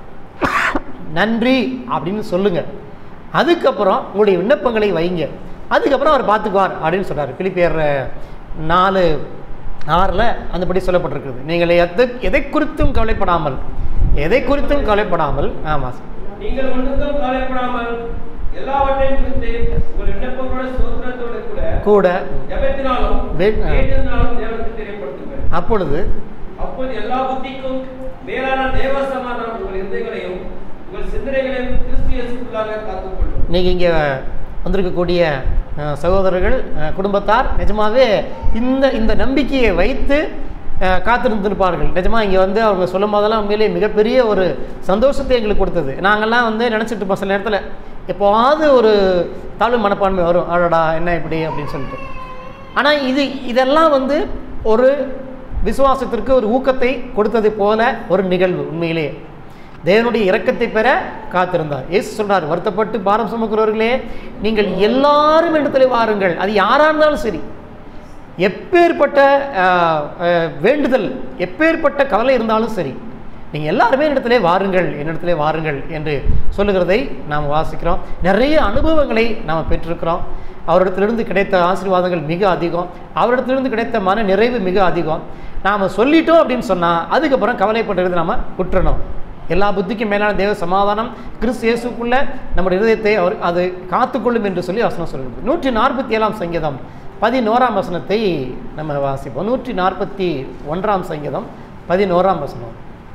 நன்றி அப்படின்னு சொல்லுங்கள் அதுக்கப்புறம் உங்களுடைய விண்ணப்பங்களை வைங்க அதுக்கப்புறம் அவர் பார்த்துக்குவார் அப்படின்னு சொல்றாரு பிலிப்பியர் நாலு ஆறில் அந்தபடி சொல்லப்பட்டிருக்குது நீங்கள் எதை எதை குறித்தும் கவலைப்படாமல் எதை குறித்தும் கவலைப்படாமல் ஆமாம் நீங்கள் ஒன்றுக்கும் கவலைப்படாமல் எல்லாவற்றையும் குறித்து உங்கள் விண்ணப்பங்களோட சோதனத்தோட கூட கூட ஜெபத்தினாலும் வே- ஆ. வேண்டுதலினாலும் தேவனுக்கு தெரியப்படுத்துங்கள் அப்பொழுது அப்போது எல்லா புத்திக்கும் மேலான தேவ சமாதானம் உங்கள் இருதயங்களையும் உங்கள் சிந்தனைகளையும் கிறிஸ்து இயேசுக்குள்ளாக காத்துக்கொள்ளும் நீங்கள் இங்கே வந்திருக்கக்கூடிய அஹ், சகோதரர்கள் அஹ், குடும்பத்தார் நிஜமாவே இந்த இந்த நம்பிக்கையை வைத்து அஹ், காத்திருந்திருப்பார்கள் நிஜமாக இங்கே வந்து அவங்க சொல்லும் போதெல்லாம் உண்மையிலே மிகப்பெரிய ஒரு சந்தோஷத்தை எங்களுக்கு கொடுத்தது நாங்கள்லாம் வந்து நினச்சிட்டு இருப்போம் சில நேரத்தில் எப்போவாவது ஒரு தாழ்வு மனப்பான்மை வரும் அடடா என்ன இப்படி அப்படின்னு சொல்லிட்டு ஆனால் இது இதெல்லாம் வந்து ஒரு விசுவாசத்திற்கு ஒரு ஊக்கத்தை கொடுத்தது போல ஒரு நிகழ்வு உண்மையிலேயே தேவனுடைய இரக்கத்தை பெற காத்திருந்தார் இயேசு சொல்றார் வருத்தப்பட்டு பாரம் சுமக்கிறவர்களே நீங்கள் எல்லாரும் இடத்துல வாருங்கள் அது யாரா இருந்தாலும் சரி எப்பேற்பட்ட ஆஹ், ஆஹ், வேண்டுதல் எப்பேற்பட்ட கவலை இருந்தாலும் சரி நீங்கள் எல்லாருமே என்னிடத்திலே வாருங்கள் என்னிடத்திலே வாருங்கள் என்று சொல்லுகிறதை நாம் வாசிக்கிறோம் நிறைய அனுபவங்களை நாம் பெற்றிருக்கிறோம் அவரிடத்திலிருந்து கிடைத்த ஆசீர்வாதங்கள் மிக அதிகம் அவரிடத்திலிருந்து கிடைத்த மன நிறைவு மிக அதிகம் நாம் சொல்லிட்டோம் அப்படின்னு சொன்னால் அதுக்கப்புறம் கவலைப்படுறது நாம் விட்டுறணும் எல்லா புத்திக்கும் மேலான தேவ சமாதானம் கிறிஸ்து இயேசுக்குள்ள நம்முடைய இருதயத்தை அவர் அது காத்துக்கொள்ளும் என்று சொல்லி வசனம் சொல்கிறது நூற்றி நாற்பத்தி ஏழாம் சங்கீதம் பதினோராம் வசனத்தை நம்ம வாசிப்போம் நூற்றி நாற்பத்தி ஒன்றாம் சங்கீதம் பதினோராம் வசனம்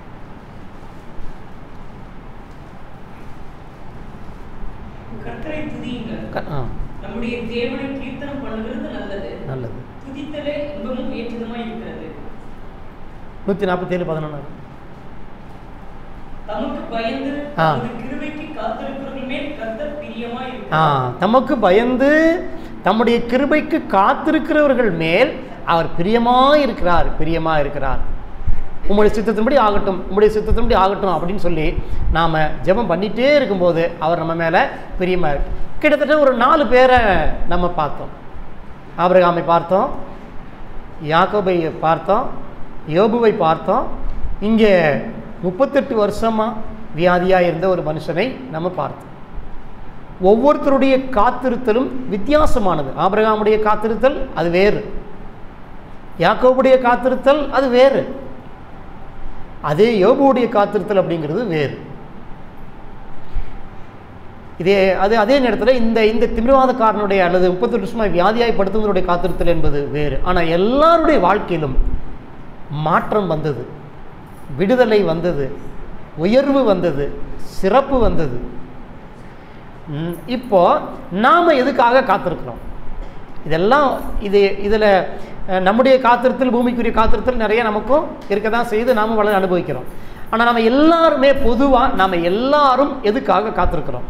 கர்த்தரை துதியுங்கள் க- ஆ, நம்முடைய தேவனை கீர்த்தனம் பண்ணுகிறது நல்லது நல்லது துதித்தலே இன்பமும் ஏற்றதுமாய் இருக்கிறது நூற்றி நாற்பத்தி ஏழு பதினொன்று தமக்கு பயந்து ஆ. தமது கிருபைக்கு காத்திருக்கிறவர்கள் மேல் கர்த்தர் பிரியமாய் ஆ இருக்கிறார் தமக்கு பயந்து தம்முடைய கிருபைக்கு காத்திருக்கிறவர்கள் மேல் அவர் பிரியமாக இருக்கிறார் பிரியமாக இருக்கிறார் உம்முடைய சித்தத்தின்படி ஆகட்டும் உம்முடைய சித்தத்தின்படி ஆகட்டும் அப்படின்னு சொல்லி நாம் ஜெபம் பண்ணிகிட்டே இருக்கும்போது அவர் நம்ம மேலே பிரியமாக இருக்கு கிட்டத்தட்ட ஒரு நாலு பேரை நம்ம பார்த்தோம் ஆபிரகாமை பார்த்தோம் யாக்கோபை பார்த்தோம் யோபுவை பார்த்தோம் இங்கே முப்பத்தெட்டு வருஷமாக வியாதியாக இருந்த ஒரு மனுஷனை நம்ம பார்த்தோம் ஒவ்வொருத்தருடைய காத்திருத்தலும் வித்தியாசமானது ஆபிரகாமுடைய காத்திருத்தல் அது வேறு யாக்கோபுடைய காத்திருத்தல் அது வேறு அதே யோபுடைய காத்திருத்தல் அப்படிங்கிறது வேறு இதே அது அதே நேரத்தில் இந்த இந்த திமிரவாதக்காரனுடைய அல்லது முப்பத்தி வருஷமாக வியாதியாய் படுத்துவதனுடைய காத்திருத்தல் என்பது வேறு ஆனால் எல்லாருடைய வாழ்க்கையிலும் மாற்றம் வந்தது விடுதலை வந்தது உயர்வு வந்தது சிறப்பு வந்தது ம், இப்போ நாம் எதுக்காக காத்திருக்கிறோம் இதெல்லாம் இது இதில் நம்முடைய காத்திருத்தல் பூமிக்குரிய காத்திருத்தல் நிறைய நமக்கும் இருக்க தான் செய்து நாம் வளர அனுபவிக்கிறோம் ஆனால் நம்ம எல்லாருமே பொதுவாக நாம் எல்லாரும் எதுக்காக காத்திருக்கிறோம்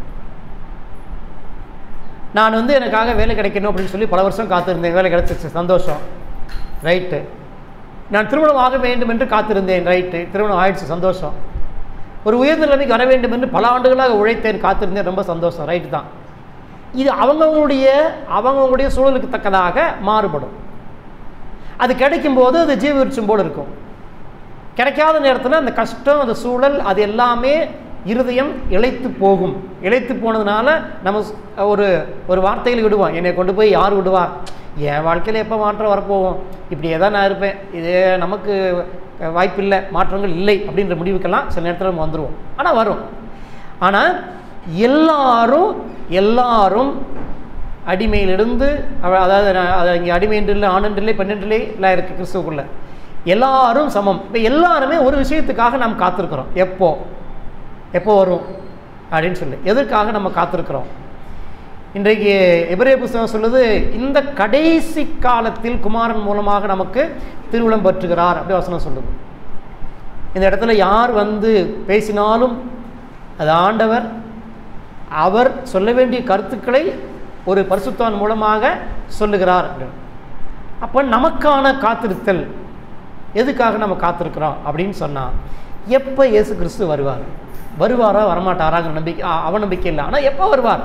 நான் வந்து எனக்காக வேலை கிடைக்கணும் அப்படின்னு சொல்லி பல வருஷம் காத்திருந்தேன் வேலை கிடைச்சிச்சு சந்தோஷம் ரைட்டு நான் திருமணம் ஆக வேண்டும் என்று காத்திருந்தேன் ரைட்டு திருமணம் ஆயிடுச்சு சந்தோஷம் ஒரு உயர்ந்த நிலைமைக்கு வர வேண்டும் என்று பல ஆண்டுகளாக உழைத்தேன் காத்திருந்தேன் ரொம்ப சந்தோஷம் ரைட்டு தான் இது அவங்கவுங்களுடைய அவங்கவுங்களுடைய சூழலுக்கு தக்கதாக மாறுபடும் அது கிடைக்கும்போது அது ஜீவ விருட்சம் போல் இருக்கும் கிடைக்காத நேரத்தில் அந்த கஷ்டம் அந்த சூழல் அது எல்லாமே இருதயம் இழைத்து போகும் இழைத்து போனதுனால நம்ம ஸ்- ஒரு ஒரு வார்த்தையில் விடுவோம் என்னை கொண்டு போய் யார் விடுவா என் வாழ்க்கையில் எப்போ மாற்றம் வரப்போகும் இப்படியே தான் நான் இருப்பேன் இது நமக்கு அஹ், வாய்ப்பில்லை மாற்றங்கள் இல்லை அப்படின்ற முடிவுக்கெல்லாம் சில நேரத்தில் நம்ம வந்துடுவோம் ஆனால் வரும் ஆனால் எல்லாரும் எல்லாரும் அடிமையிலிருந்து அவ- அதாவது நான் அதை இங்கே அடிமை என்று இல்லை ஆண் என்று இல்லை பெண் என்று இல்லை எல்லாம் இருக்குது கிறிஸ்துவுக்குள்ள எல்லாரும் சமம் இப்போ எல்லாருமே ஒரு விஷயத்துக்காக நாம் காத்திருக்கிறோம் எப்போ எப்போ வரும் அப்படின்னு சொல்லி எதற்காக நம்ம காத்திருக்கிறோம் இன்றைக்கு எபிரேய புஸ்தகம் சொல்லுது இந்த கடைசி காலத்தில் குமாரன் மூலமாக நமக்கு திருவிழம் பற்றுகிறார் அப்படி வசனம் சொல்லுது இந்த இடத்துல யார் வந்து பேசினாலும் அது ஆண்டவர் அவர் சொல்ல வேண்டிய கருத்துக்களை ஒரு பரிசுத்தான் மூலமாக சொல்லுகிறார் அப்படின்னு. அப்போ நமக்கான காத்திருத்தல் எதுக்காக நம்ம காத்திருக்கிறோம் அப்படின்னு சொன்னால் எப்போ இயேசு கிறிஸ்து வருவார் வருவாரா வரமாட்டாராங்கிற நம்பிக்கை அ- அவநம்பிக்கை இல்லை ஆனால் எப்போ வருவார்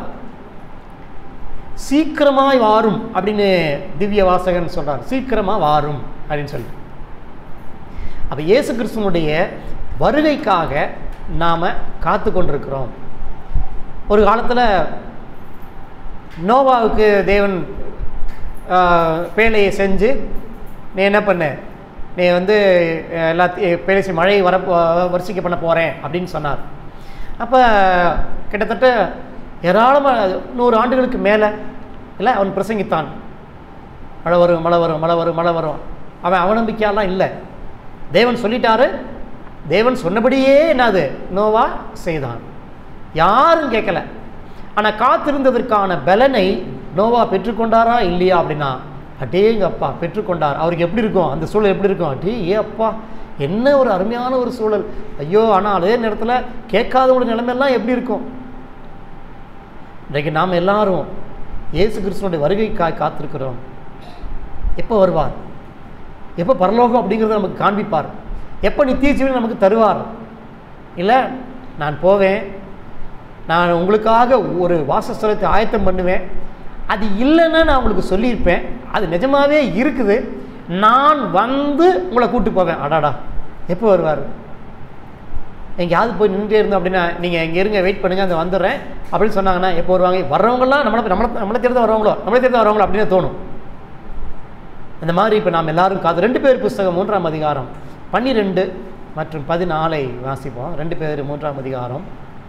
சீக்கிரமாய் வாரும் அப்படின்னு திவ்ய வாசகன் சொல்றார் சீக்கிரமாக வாரும் அப்படின்னு சொல்லி அப்போ இயேசு கிறிஸ்துவனுடைய வருகைக்காக நாம் காத்து கொண்டிருக்கிறோம் ஒரு காலத்தில் நோவாவுக்கு தேவன் ஆஹ், பேழையை செஞ்சு நீ என்ன பண்ண நீ வந்து அஹ், எல்லாத்தையும் பேசி மழை வர வரிசைக்கு பண்ண போகிறேன் அப்படின்னு சொன்னார் அப்போ கிட்டத்தட்ட ஏராளமாக நூறு ஆண்டுகளுக்கு மேலே இல்லை அவன் பிரசங்கித்தான் மழை வரும் மழை வரும் மழை வரும் மழை வரும் அவன் அவநம்பிக்கையெல்லாம் இல்லை தேவன் சொல்லிட்டாரு தேவன் சொன்னபடியே என்னது நோவா செய்தான் யாரும் கேட்கல ஆனால் காத்திருந்ததற்கான பலனை நோவா பெற்றுக்கொண்டாரா இல்லையா அப்படின்னா அடேங்க அப்பா பெற்றுக்கொண்டார் அவருக்கு எப்படி இருக்கும் அந்த சூழல் எப்படி இருக்கும் அடே ஏ அப்பா என்ன ஒரு அருமையான ஒரு சூழல் ஐயோ ஆனால் அதே நேரத்தில் கேட்காதவங்களோட நிலைமையெல்லாம் எப்படி இருக்கும் இன்றைக்கு நாம் எல்லாரும் இயேசு கிறிஸ்துவனுடைய வருகைக்காய் காத்திருக்கிறோம் எப்போ வருவார் எப்போ பரலோகம் அப்படிங்கிறத நமக்கு காண்பிப்பார் எப்போ நித்திய ஜீவனை நமக்கு தருவார் இல்லை நான் போவேன் நான் உங்களுக்காக ஒரு வாசஸ்தலத்தை ஆயத்தம் பண்ணுவேன் அது இல்லைன்னா நான் உங்களுக்கு சொல்லியிருப்பேன் அது நிஜமாவே இருக்குது நான் வந்து உங்களை கூட்டு போவேன் அடாடா எப்போ வருவார் எங்கேயாவது போய் நின்றுட்டே இருந்தோம் அப்படின்னா நீங்கள் இங்கே இருங்க வெயிட் பண்ணுங்கள் அந்த வந்துடுறேன் அப்படின்னு சொன்னாங்கன்னா எப்போ வருவாங்க வர்றவங்கலாம் நம்மளை நம்மளை நம்மளை தேர்ந்து வருவாங்களோ நம்மளை தேர்ந்து வருவாங்களோ அப்படின்னு தோணும் இந்த மாதிரி இப்போ நாம் எல்லாரும் காது ரெண்டு பேர் புஸ்தகம் மூன்றாம் அதிகாரம் பன்னிரெண்டு மற்றும் பதினாலை வாசிப்போம் ரெண்டு பேர் மூன்றாம் அதிகாரம்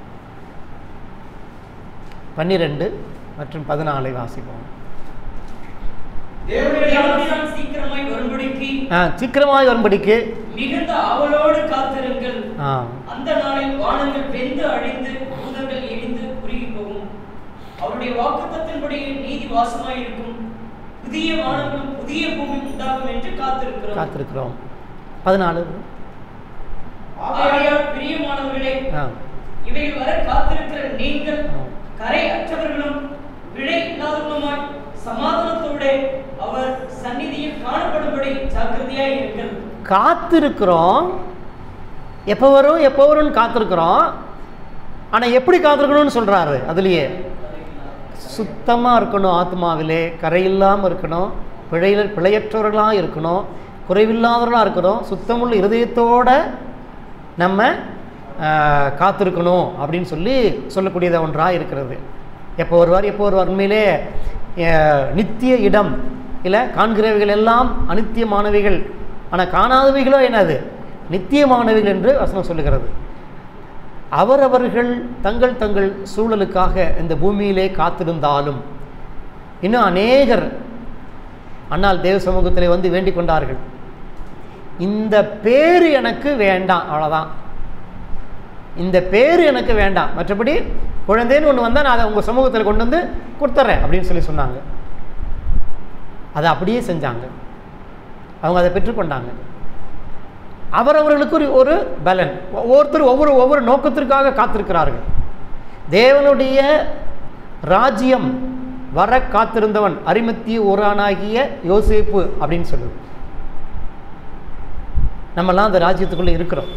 பன்னிரெண்டு மற்றும் பதினாலை வாசிப்போம் தேவனுடைய தேவன் சீக்கிரமாய் வரும்படிக்கு ஆ சீக்கிரமாக வரும்படிக்கு மிகுந்த அவளோடு காத்திருங்கள் ஆ அந்த நாளில் வானங்கள் வெந்து அழிந்து பூதங்கள் எரிந்து குறுகி போகும் அவருடைய வாக்குத்தத்தின்படி நீதி வாசமாயிருக்கும் புதிய வானங்களும் புதிய பூமி உண்டாகும் என்று காத்திருக்கிறோம் காத்திருக்கிறோம் பதினாலு ஆகையால் பிரியமானவர்களே ஆ இவைகள் வர காத்திருக்கிற நீங்கள் ஆ. கரை அற்றவர்களும் விடை இல்லாதவர்களுமாய் சமாதானத்தோட அவர் சந்நிதியில் காணப்படும்படி ஜாக்கிரதையாய் இருங்கள் காத்திருக்கிறோம் எப்போ வரும் எப்போ வரும்னு காத்திருக்கிறோம் ஆனால் எப்படி காத்திருக்கணும்னு சொல்கிறாரு அதுலேயே சுத்தமாக இருக்கணும் ஆத்மாவிலே கரையில்லாமல் இருக்கணும் பிழையில் பிழையற்றவர்களாக இருக்கணும் குறைவில்லாதவர்களாக இருக்கணும் சுத்தமுள்ள இருதயத்தோட நம்ம ஆஹ், காத்திருக்கணும் அப்படின்னு சொல்லி சொல்லக்கூடியது ஒன்றாக இருக்கிறது எப்போ வருவார் எப்போ வருவார் உண்மையிலே ஆஹ், நித்திய இடம் இல்லை காண்கிறவைகள் எல்லாம் அனித்தியமானவைகள் ஆனால் காணாதவைகளோ என்னது நித்தியமானவைகள் என்று வசனம் சொல்லுகிறது அவரவர்கள் தங்கள் தங்கள் சூழலுக்காக இந்த பூமியிலே காத்திருந்தாலும் இன்னும் அநேகர் அண்ணால் தேவ சமூகத்திலே வந்து வேண்டிக் கொண்டார்கள் இந்த பேர் எனக்கு வேண்டாம் அவ்வளோதான் இந்த பேர் எனக்கு வேண்டாம் மற்றபடி குழந்தைன்னு ஒன்று வந்தால் நான் அதை உங்கள் சமூகத்தில் கொண்டு வந்து கொடுத்துட்றேன் அப்படின்னு சொல்லி சொன்னாங்க அதை அப்படியே செஞ்சாங்க அவங்க அதை பெற்றுக்கொண்டாங்க அவரவர்களுக்கு ஒரு ஒரு பலன் ஒவ்வொருத்தர் ஒவ்வொரு ஒவ்வொரு நோக்கத்திற்காக காத்திருக்கிறார்கள் தேவனுடைய ராஜ்யம் வர காத்திருந்தவன் அரிமத்திய ஒரானாகிய யோசேப்பு அப்படின்னு சொல்லுது நம்மெல்லாம் அந்த ராஜ்யத்துக்குள்ளே இருக்கிறோம்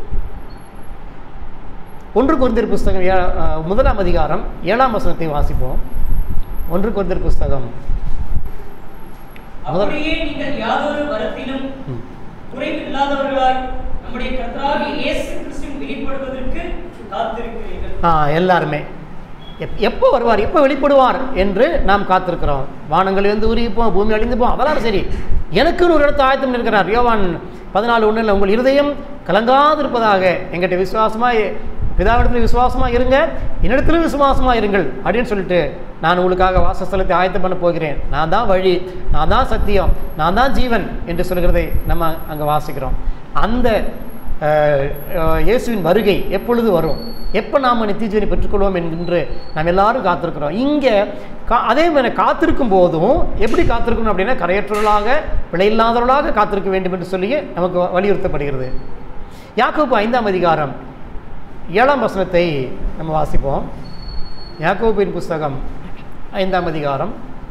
ஒன்று குருந்தியர் புஸ்தகம் ஏ அஹ், முதலாம் அதிகாரம் ஏழாம் வசனத்தை வாசிப்போம் ஒன்று குருந்தியர் புஸ்தகம் முதல் அப்படியே நீங்கள் யாதொரு வரத்திலும் ம். குறைவில்லாதவர்களாய் நம்முடைய கர்த்தராகிய இயேசு கிறிஸ்துவின் வெளிப்படுவதற்கு காத்திருக்கிறீர்கள் ஆ எல்லாருமே எப் எப்போ வருவார் எப்போ வெளிப்படுவார் என்று நாம் காத்திருக்கிறோம் வானங்கள் வந்து உருகிப்போம் பூமி அழிந்து போம் அதெல்லாம் சரி எனக்குன்னு ஒரு இடத்த ஆயத்தம் இருக்கிறார் யோவான் பதினாலு ஒன்றில் உங்கள் இருதயம் கலங்காதிருப்பதாக எங்கிட்ட விசுவாசமாக பிதாவிடத்தில் விசுவாசமாக இருங்க என்னிடத்திலும் விசுவாசமாக இருங்கள் அப்படின்னு சொல்லிட்டு நான் உங்களுக்காக வாசஸ்தலத்தை ஆயத்தம் பண்ண போகிறேன் நான் தான் வழி நான் தான் சத்தியம் நான் தான் ஜீவன் என்று சொல்கிறதை நம்ம அங்கே வாசிக்கிறோம் அந்த அஹ், அஹ், இயேசுவின் வருகை எப்பொழுது வரும் எப்போ நாம் நித்திஜீவனை பெற்றுக்கொள்வோம் என்று நாம் எல்லாரும் காத்திருக்கிறோம் இங்கே கா அதே மாதிரி காத்திருக்கும் போதும் எப்படி காத்திருக்கணும் அப்படின்னா கரையற்றவர்களாக பிழையில்லாதவர்களாக காத்திருக்க வேண்டும் என்று சொல்லி நமக்கு வலியுறுத்தப்படுகிறது யாக்கோப்பு ஐந்தாம் அதிகாரம் ஏழாம் வசனத்தை நம்ம வாசிப்போம் யாக்கோபின் புஸ்தகம் ஐந்தாம் அதிகாரம்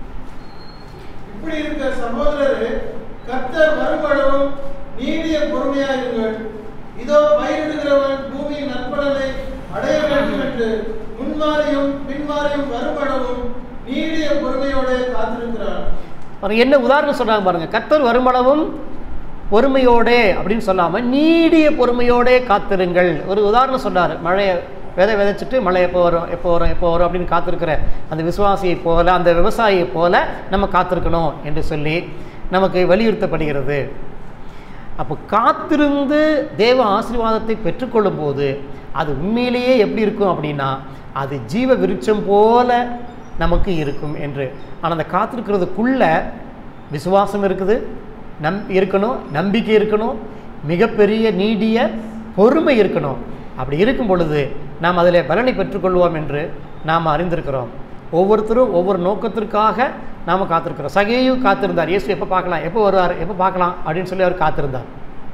இப்படி இருக்க சகோதரரே கர்த்தர் வருமளவும் நீடிய பொறுமையாயிருங்கள் இதோ பயிரிடுகிறவன் பூமியின் நற்பலனை அடைய வேண்டும் என்று முன்மாறியும் பின்மாறியும் வருமளவும் நீடிய பொறுமையோட காத்திருக்கிறான் பாருங்க என்ன உதாரணம் சொல்றாங்க பாருங்க கர்த்தர் வருமளவும் பொறுமையோடே அப்படின்னு சொல்லாமல் நீடிய பொறுமையோடே காத்திருங்கள் ஒரு உதாரணம் சொன்னார் மழையை விதை விதைச்சிட்டு மழை எப்போ வரும் எப்போ வரும் எப்போ வரும் அப்படின்னு காத்திருக்கிற அந்த விசுவாசியை போல அந்த விவசாயியை போல நம்ம காத்திருக்கணும் என்று சொல்லி நமக்கு வலியுறுத்தப்படுகிறது அப்போ காத்திருந்து தேவ ஆசீர்வாதத்தை பெற்றுக்கொள்ளும் போது அது உண்மையிலேயே எப்படி இருக்கும் அப்படின்னா அது ஜீவ விருட்சம் போல நமக்கு இருக்கும் என்று ஆனால் அந்த காத்திருக்கிறதுக்குள்ள விசுவாசம் இருக்குது நம் இருக்கணும் நம்பிக்கை இருக்கணும் மிகப்பெரிய நீடிய பொறுமை இருக்கணும் அப்படி இருக்கும் பொழுது நாம் அதில் பலனை பெற்றுக்கொள்வோம் என்று நாம் அறிந்திருக்கிறோம் ஒவ்வொருத்தரும் ஒவ்வொரு நோக்கத்திற்காக நாம் காத்திருக்கிறோம் சகையும் காத்திருந்தார் இயேசு எப்போ பார்க்கலாம் எப்போ வருவார் எப்போ பார்க்கலாம் அப்படின்னு சொல்லி அவர் காத்திருந்தார்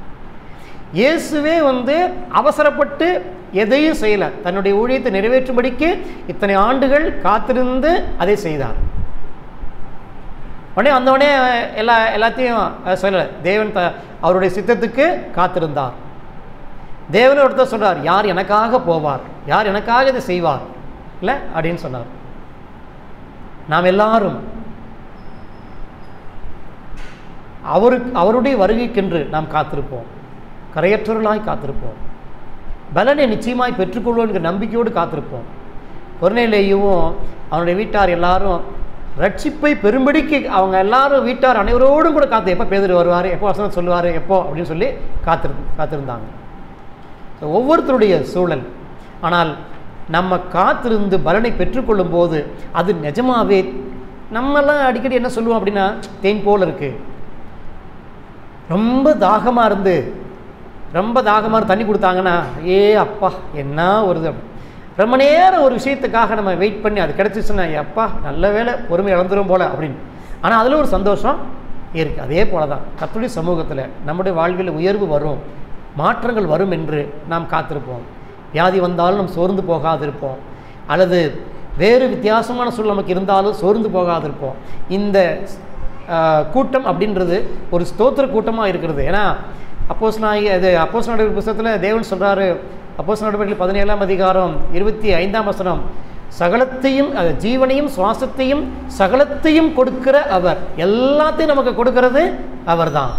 இயேசுவே வந்து அவசரப்பட்டு எதையும் செய்யலை தன்னுடைய ஊழியத்தை நிறைவேற்றும்படிக்கு இத்தனை ஆண்டுகள் காத்திருந்து அதை செய்தார் உடனே வந்தவுடனே எல்லா எல்லாத்தையும் சொல்லலை தேவன் த அவருடைய சித்தத்துக்கு காத்திருந்தார் தேவன் ஒருத்தர் சொல்றார் யார் எனக்காக போவார் யார் எனக்காக இதை செய்வார் இல்லை அப்படின்னு சொன்னார் நாம் எல்லாரும் அவருக்கு அவருடைய வருகைக்கென்று நாம் காத்திருப்போம் கரையற்றவர்களாய் காத்திருப்போம் பலனை நிச்சயமாய் பெற்றுக்கொள்வோம் என்கிற நம்பிக்கையோடு காத்திருப்போம் பொருணையிலேயும் அவனுடைய வீட்டார் எல்லாரும் ரட்சிப்பை பெரும்படிக்கு அவங்க எல்லாரும் வீட்டார் அனைவரோடும் கூட காத்து எப்போ பேதர் வருவார் எப்போ வசனம் சொல்லுவார் எப்போ அப்படின்னு சொல்லி காத்திரு காத்திருந்தாங்க So, ஒவ்வொருத்தருடைய சூழல் ஆனால் நம்ம காத்திருந்து பலனை பெற்றுக்கொள்ளும் போது அது நிஜமாவே நம்மெல்லாம் அடிக்கடி என்ன சொல்லுவோம் அப்படின்னா தேன் போல் இருக்குது ரொம்ப தாகமாக இருந்து ரொம்ப தாகமாக இருந்து தண்ணி கொடுத்தாங்கன்னா ஏ அப்பா என்ன வருது அப்படி ரொம்ப நேரம் ஒரு விஷயத்துக்காக நம்ம வெயிட் பண்ணி அது கிடச்சிச்சுன்னா அப்பா நல்ல வேலை பொறுமை இழந்துரும் போல அப்படின்னு ஆனால் அதில் ஒரு சந்தோஷம் இருக்குது அதே போல தான் கத்துடைய சமூகத்தில் நம்முடைய வாழ்வில் உயர்வு வரும் மாற்றங்கள் வரும் என்று நாம் காத்திருப்போம் வியாதி வந்தாலும் நம்ம சோர்ந்து போகாதிருப்போம் அல்லது வேறு வித்தியாசமான சூழல் நமக்கு இருந்தாலும் சோர்ந்து போகாதிருப்போம் இந்த ஆஹ், கூட்டம் அப்படின்றது ஒரு ஸ்தோத்திர கூட்டமாக இருக்கிறது ஏன்னா அப்போஸ் நாய் இது அப்போஸ் நடவடிக்கை புத்தகத்தில் தேவன் சொல்கிறாரு அப்போஸ் நடவடிக்கை பதினேழாம் அதிகாரம் இருபத்தி ஐந்தாம் வசனம் சகலத்தையும் அது ஜீவனையும் சுவாசத்தையும் சகலத்தையும் கொடுக்கிற அவர் எல்லாத்தையும் நமக்கு கொடுக்கிறது அவர்தான்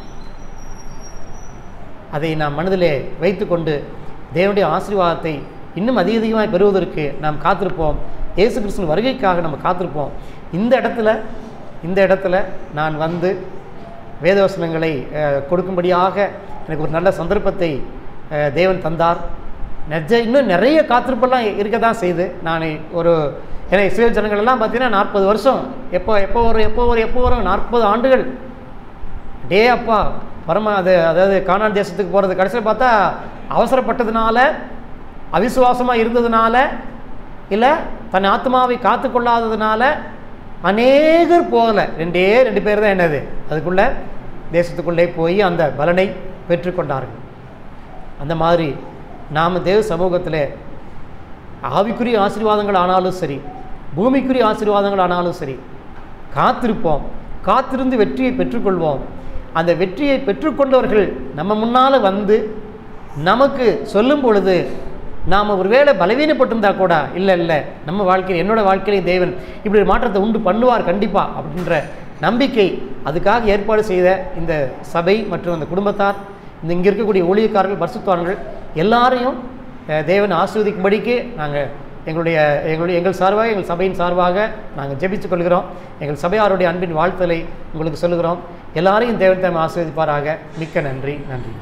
அதை நாம் மனதிலே வைத்துக்கொண்டு தேவனுடைய ஆசீர்வாதத்தை இன்னும் அதிக அதிகமாக பெறுவதற்கு நாம் காத்திருப்போம் இயேசு கிறிஸ்துவின் வருகைக்காக நம்ம காத்திருப்போம் இந்த இடத்துல இந்த இடத்துல நான் வந்து வேதவசனங்களை அஹ், கொடுக்கும்படியாக எனக்கு ஒரு நல்ல சந்தர்ப்பத்தை அஹ், தேவன் தந்தார் நெஜ இன்னும் நிறைய காத்திருப்பெல்லாம் இருக்க தான் செய்து நான் ஒரு ஏன்னா இஸ்ரேல் ஜனங்கள் எல்லாம் பார்த்தீங்கன்னா நாற்பது வருஷம் எப்போ எப்போ வரும் எப்போ வரும் எப்போ வரும் நாற்பது ஆண்டுகள் டே அப்பா பரம அது அதாவது கானான் தேசத்துக்கு போகிறது கடைசியில் பார்த்தா அவசரப்பட்டதுனால அவிசுவாசமாக இருந்ததுனால இல்லை தன் ஆத்மாவை காத்து கொள்ளாததுனால அநேகர் போகலை ரெண்டே ரெண்டு பேர் தான் என்னது அதுக்குள்ளே தேசத்துக்குள்ளே போய் அந்த பலனை பெற்றுக்கொண்டார்கள் அந்த மாதிரி நாம் தேவ சமூகத்தில் ஆவிக்குரிய ஆசீர்வாதங்கள் ஆனாலும் சரி பூமிக்குரிய ஆசீர்வாதங்கள் ஆனாலும் சரி காத்திருப்போம் காத்திருந்து வெற்றியை பெற்றுக்கொள்வோம் அந்த வெற்றியை பெற்றுக்கொண்டவர்கள் நம்ம முன்னால் வந்து நமக்கு சொல்லும் பொழுது நாம் ஒருவேளை பலவீனப்பட்டிருந்தா கூட இல்லை இல்லை நம்ம வாழ்க்கையில் என்னோட வாழ்க்கையிலே தேவன் இப்படி ஒரு மாற்றத்தை உண்டு பண்ணுவார் கண்டிப்பாக அப்படின்ற நம்பிக்கை அதுக்காக ஏற்பாடு செய்த இந்த சபை மற்றும் அந்த குடும்பத்தார் இந்த இங்கே இருக்கக்கூடிய ஊழியக்காரர்கள் பரிசுத்தவான்கள் எல்லாரையும் அஹ், தேவன் ஆசீர்வதிக்கும்படிக்கு நாங்கள் எங்களுடைய எங்களுடைய எங்கள் சார்பாக எங்கள் சபையின் சார்பாக நாங்கள் ஜெபித்துக் கொள்கிறோம் எங்கள் சபையாருடைய அன்பின் வாழ்த்தலை உங்களுக்கு சொல்லுகிறோம் எல்லாரையும் தேவன் தாம் ஆசீர்வதிப்பாராக மிக்க நன்றி நன்றி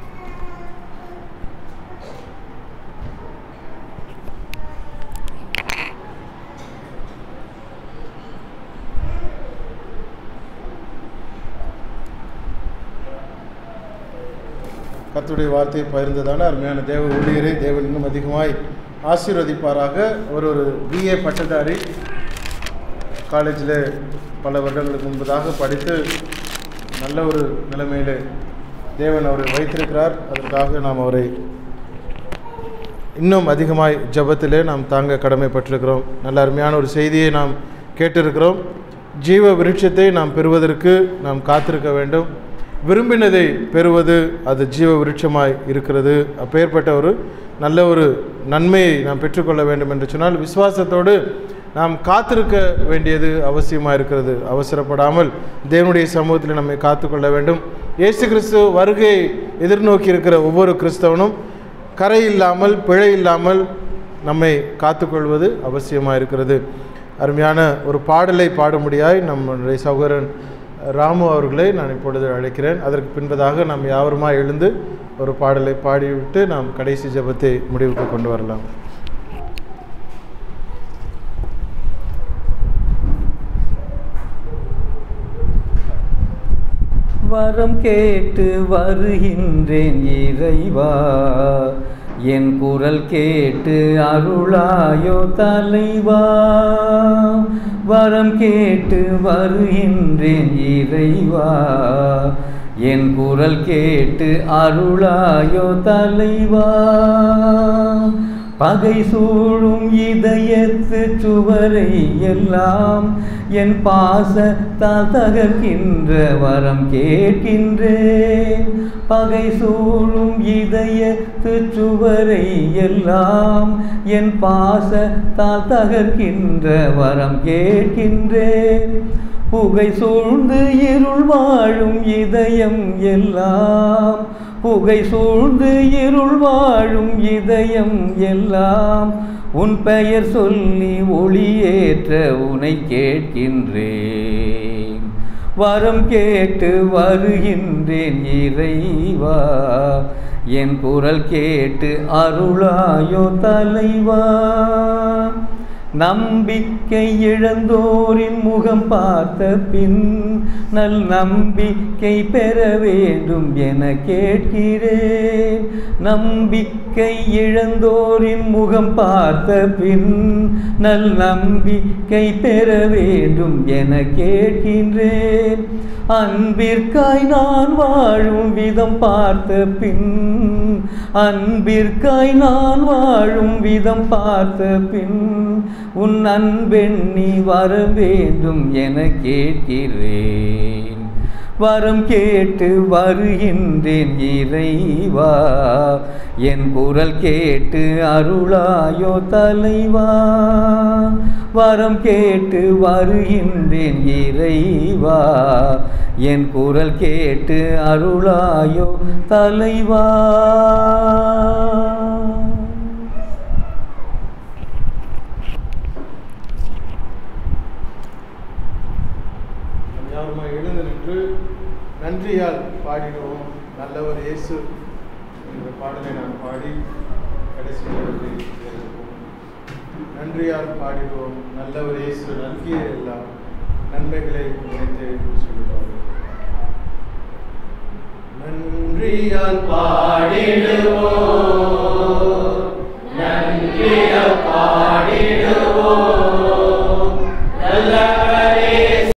கர்த்தருடைய வார்த்தையை பகிர்ந்ததான அருமையான தேவ ஊழியரை தேவன் இன்னும் அதிகமாய் ஆசீர்வதிப்பாராக ஒரு ஒரு பிஏ பட்டதாரி காலேஜில் பல வருடங்களுக்கு முன்பதாக படித்து நல்ல ஒரு நிலைமையில் தேவன் அவரை வைத்திருக்கிறார் அதற்காக நாம் அவரை இன்னும் அதிகமாய் ஜெபத்திலே நாம் தாங்க கடமைப்பட்டிருக்கிறோம் நல்ல அருமையான ஒரு செய்தியை நாம் கேட்டிருக்கிறோம் ஜீவ விருட்சத்தை நாம் பெறுவதற்கு நாம் காத்திருக்க வேண்டும் விரும்பினதை பெறுவது அது ஜீவ விருட்சமாய் இருக்கிறது அப்பேற்பட்ட ஒரு நல்ல ஒரு நன்மையை நாம் பெற்றுக்கொள்ள வேண்டும் என்று சொன்னால் விசுவாசத்தோடு நாம் காத்திருக்க வேண்டியது அவசியமாக இருக்கிறது அவசரப்படாமல் தேவனுடைய சமூகத்தில் நம்மை காத்துக்கொள்ள வேண்டும் இயேசு கிறிஸ்து வருகையை எதிர்நோக்கி இருக்கிற ஒவ்வொரு கிறிஸ்தவனும் கரை இல்லாமல் பிழை இல்லாமல் நம்மை காத்துக்கொள்வது அவசியமாக இருக்கிறது அருமையான ஒரு பாடலை பாடும்படியாய் நம்முடைய சகோதரன் ராமு அவர்களை நான் இப்பொழுது அழைக்கிறேன் அதற்கு பின்பதாக நாம் யாவருமா எழுந்து ஒரு பாடலை பாடிவிட்டு நாம் கடைசி ஜெபத்தை முடிவுக்கு கொண்டு வரலாம் வரம் கேட்டு வருகின்றேன் இறைவா என் குரல் கேட்டு அருளாயோ தலைவா வரம் கேட்டு வருகின்றேன் இறைவா என் குரல் கேட்டு அருளாயோ தலைவா பகை சூழும் இதயத்து சுவரை எல்லாம் என் பாசத்தால் தகர்க்கின்ற வரம் கேட்கின்றேன் பகை சூழும் இதயத்து சுவரை எல்லாம் என் பாசத்தால் தகர்க்கின்ற வரம் கேட்கின்றேன் புகை சூழ்ந்து இருள் வாழும் இதயம் எல்லாம் புகை சூழ்ந்து இருள் வாழும் இதயம் எல்லாம் உன் பெயர் சொல்லி ஒளியேற்ற உனை கேட்கின்றேன் வரம் கேட்டு வருகின்றேன் இறைவா என் குரல் கேட்டு அருளாயோ தலைவா நம்பிக்கை இழந்தோரின் முகம் பார்த்த பின் நல் நம்பிக்கை பெற வேண்டும் என கேட்கிறேன் நம்பிக்கை இழந்தோரின் முகம் பார்த்த பின் நல் நம்பிக்கை பெற வேண்டும் என கேட்கின்றேன் அன்பிற்காய் நான் வாழும் விதம் பார்த்த பின் அன்பிற்காய் நான் வாழும் விதம் பார்த்த பின் உன் அன்பெண்ணி வர வேண்டும் என கேட்கிறேன் வரம் கேட்டு வருகின்றேன் இறைவா என் குரல் கேட்டு அருளாயோ தலைவா வரம் கேட்டு வருகின்றேன் இறைவா என் குரல் கேட்டு அருளாயோ தலைவா யாருமா எழுந்து நின்று நன்றியால் பாடிடுவோம் நல்லவர் இயேசு என்ற பாடலை நான் பாடி கடைசி நேரத்தை நிறைவேற்றுவோம். நன்றியால் பாடிடுவோம் நல்லவர் இயேசு நல்கிய எல்லாம் நன்மைகளை நினைத்து சொல்லுவோம் நன்றியால் பாடிடுவோம்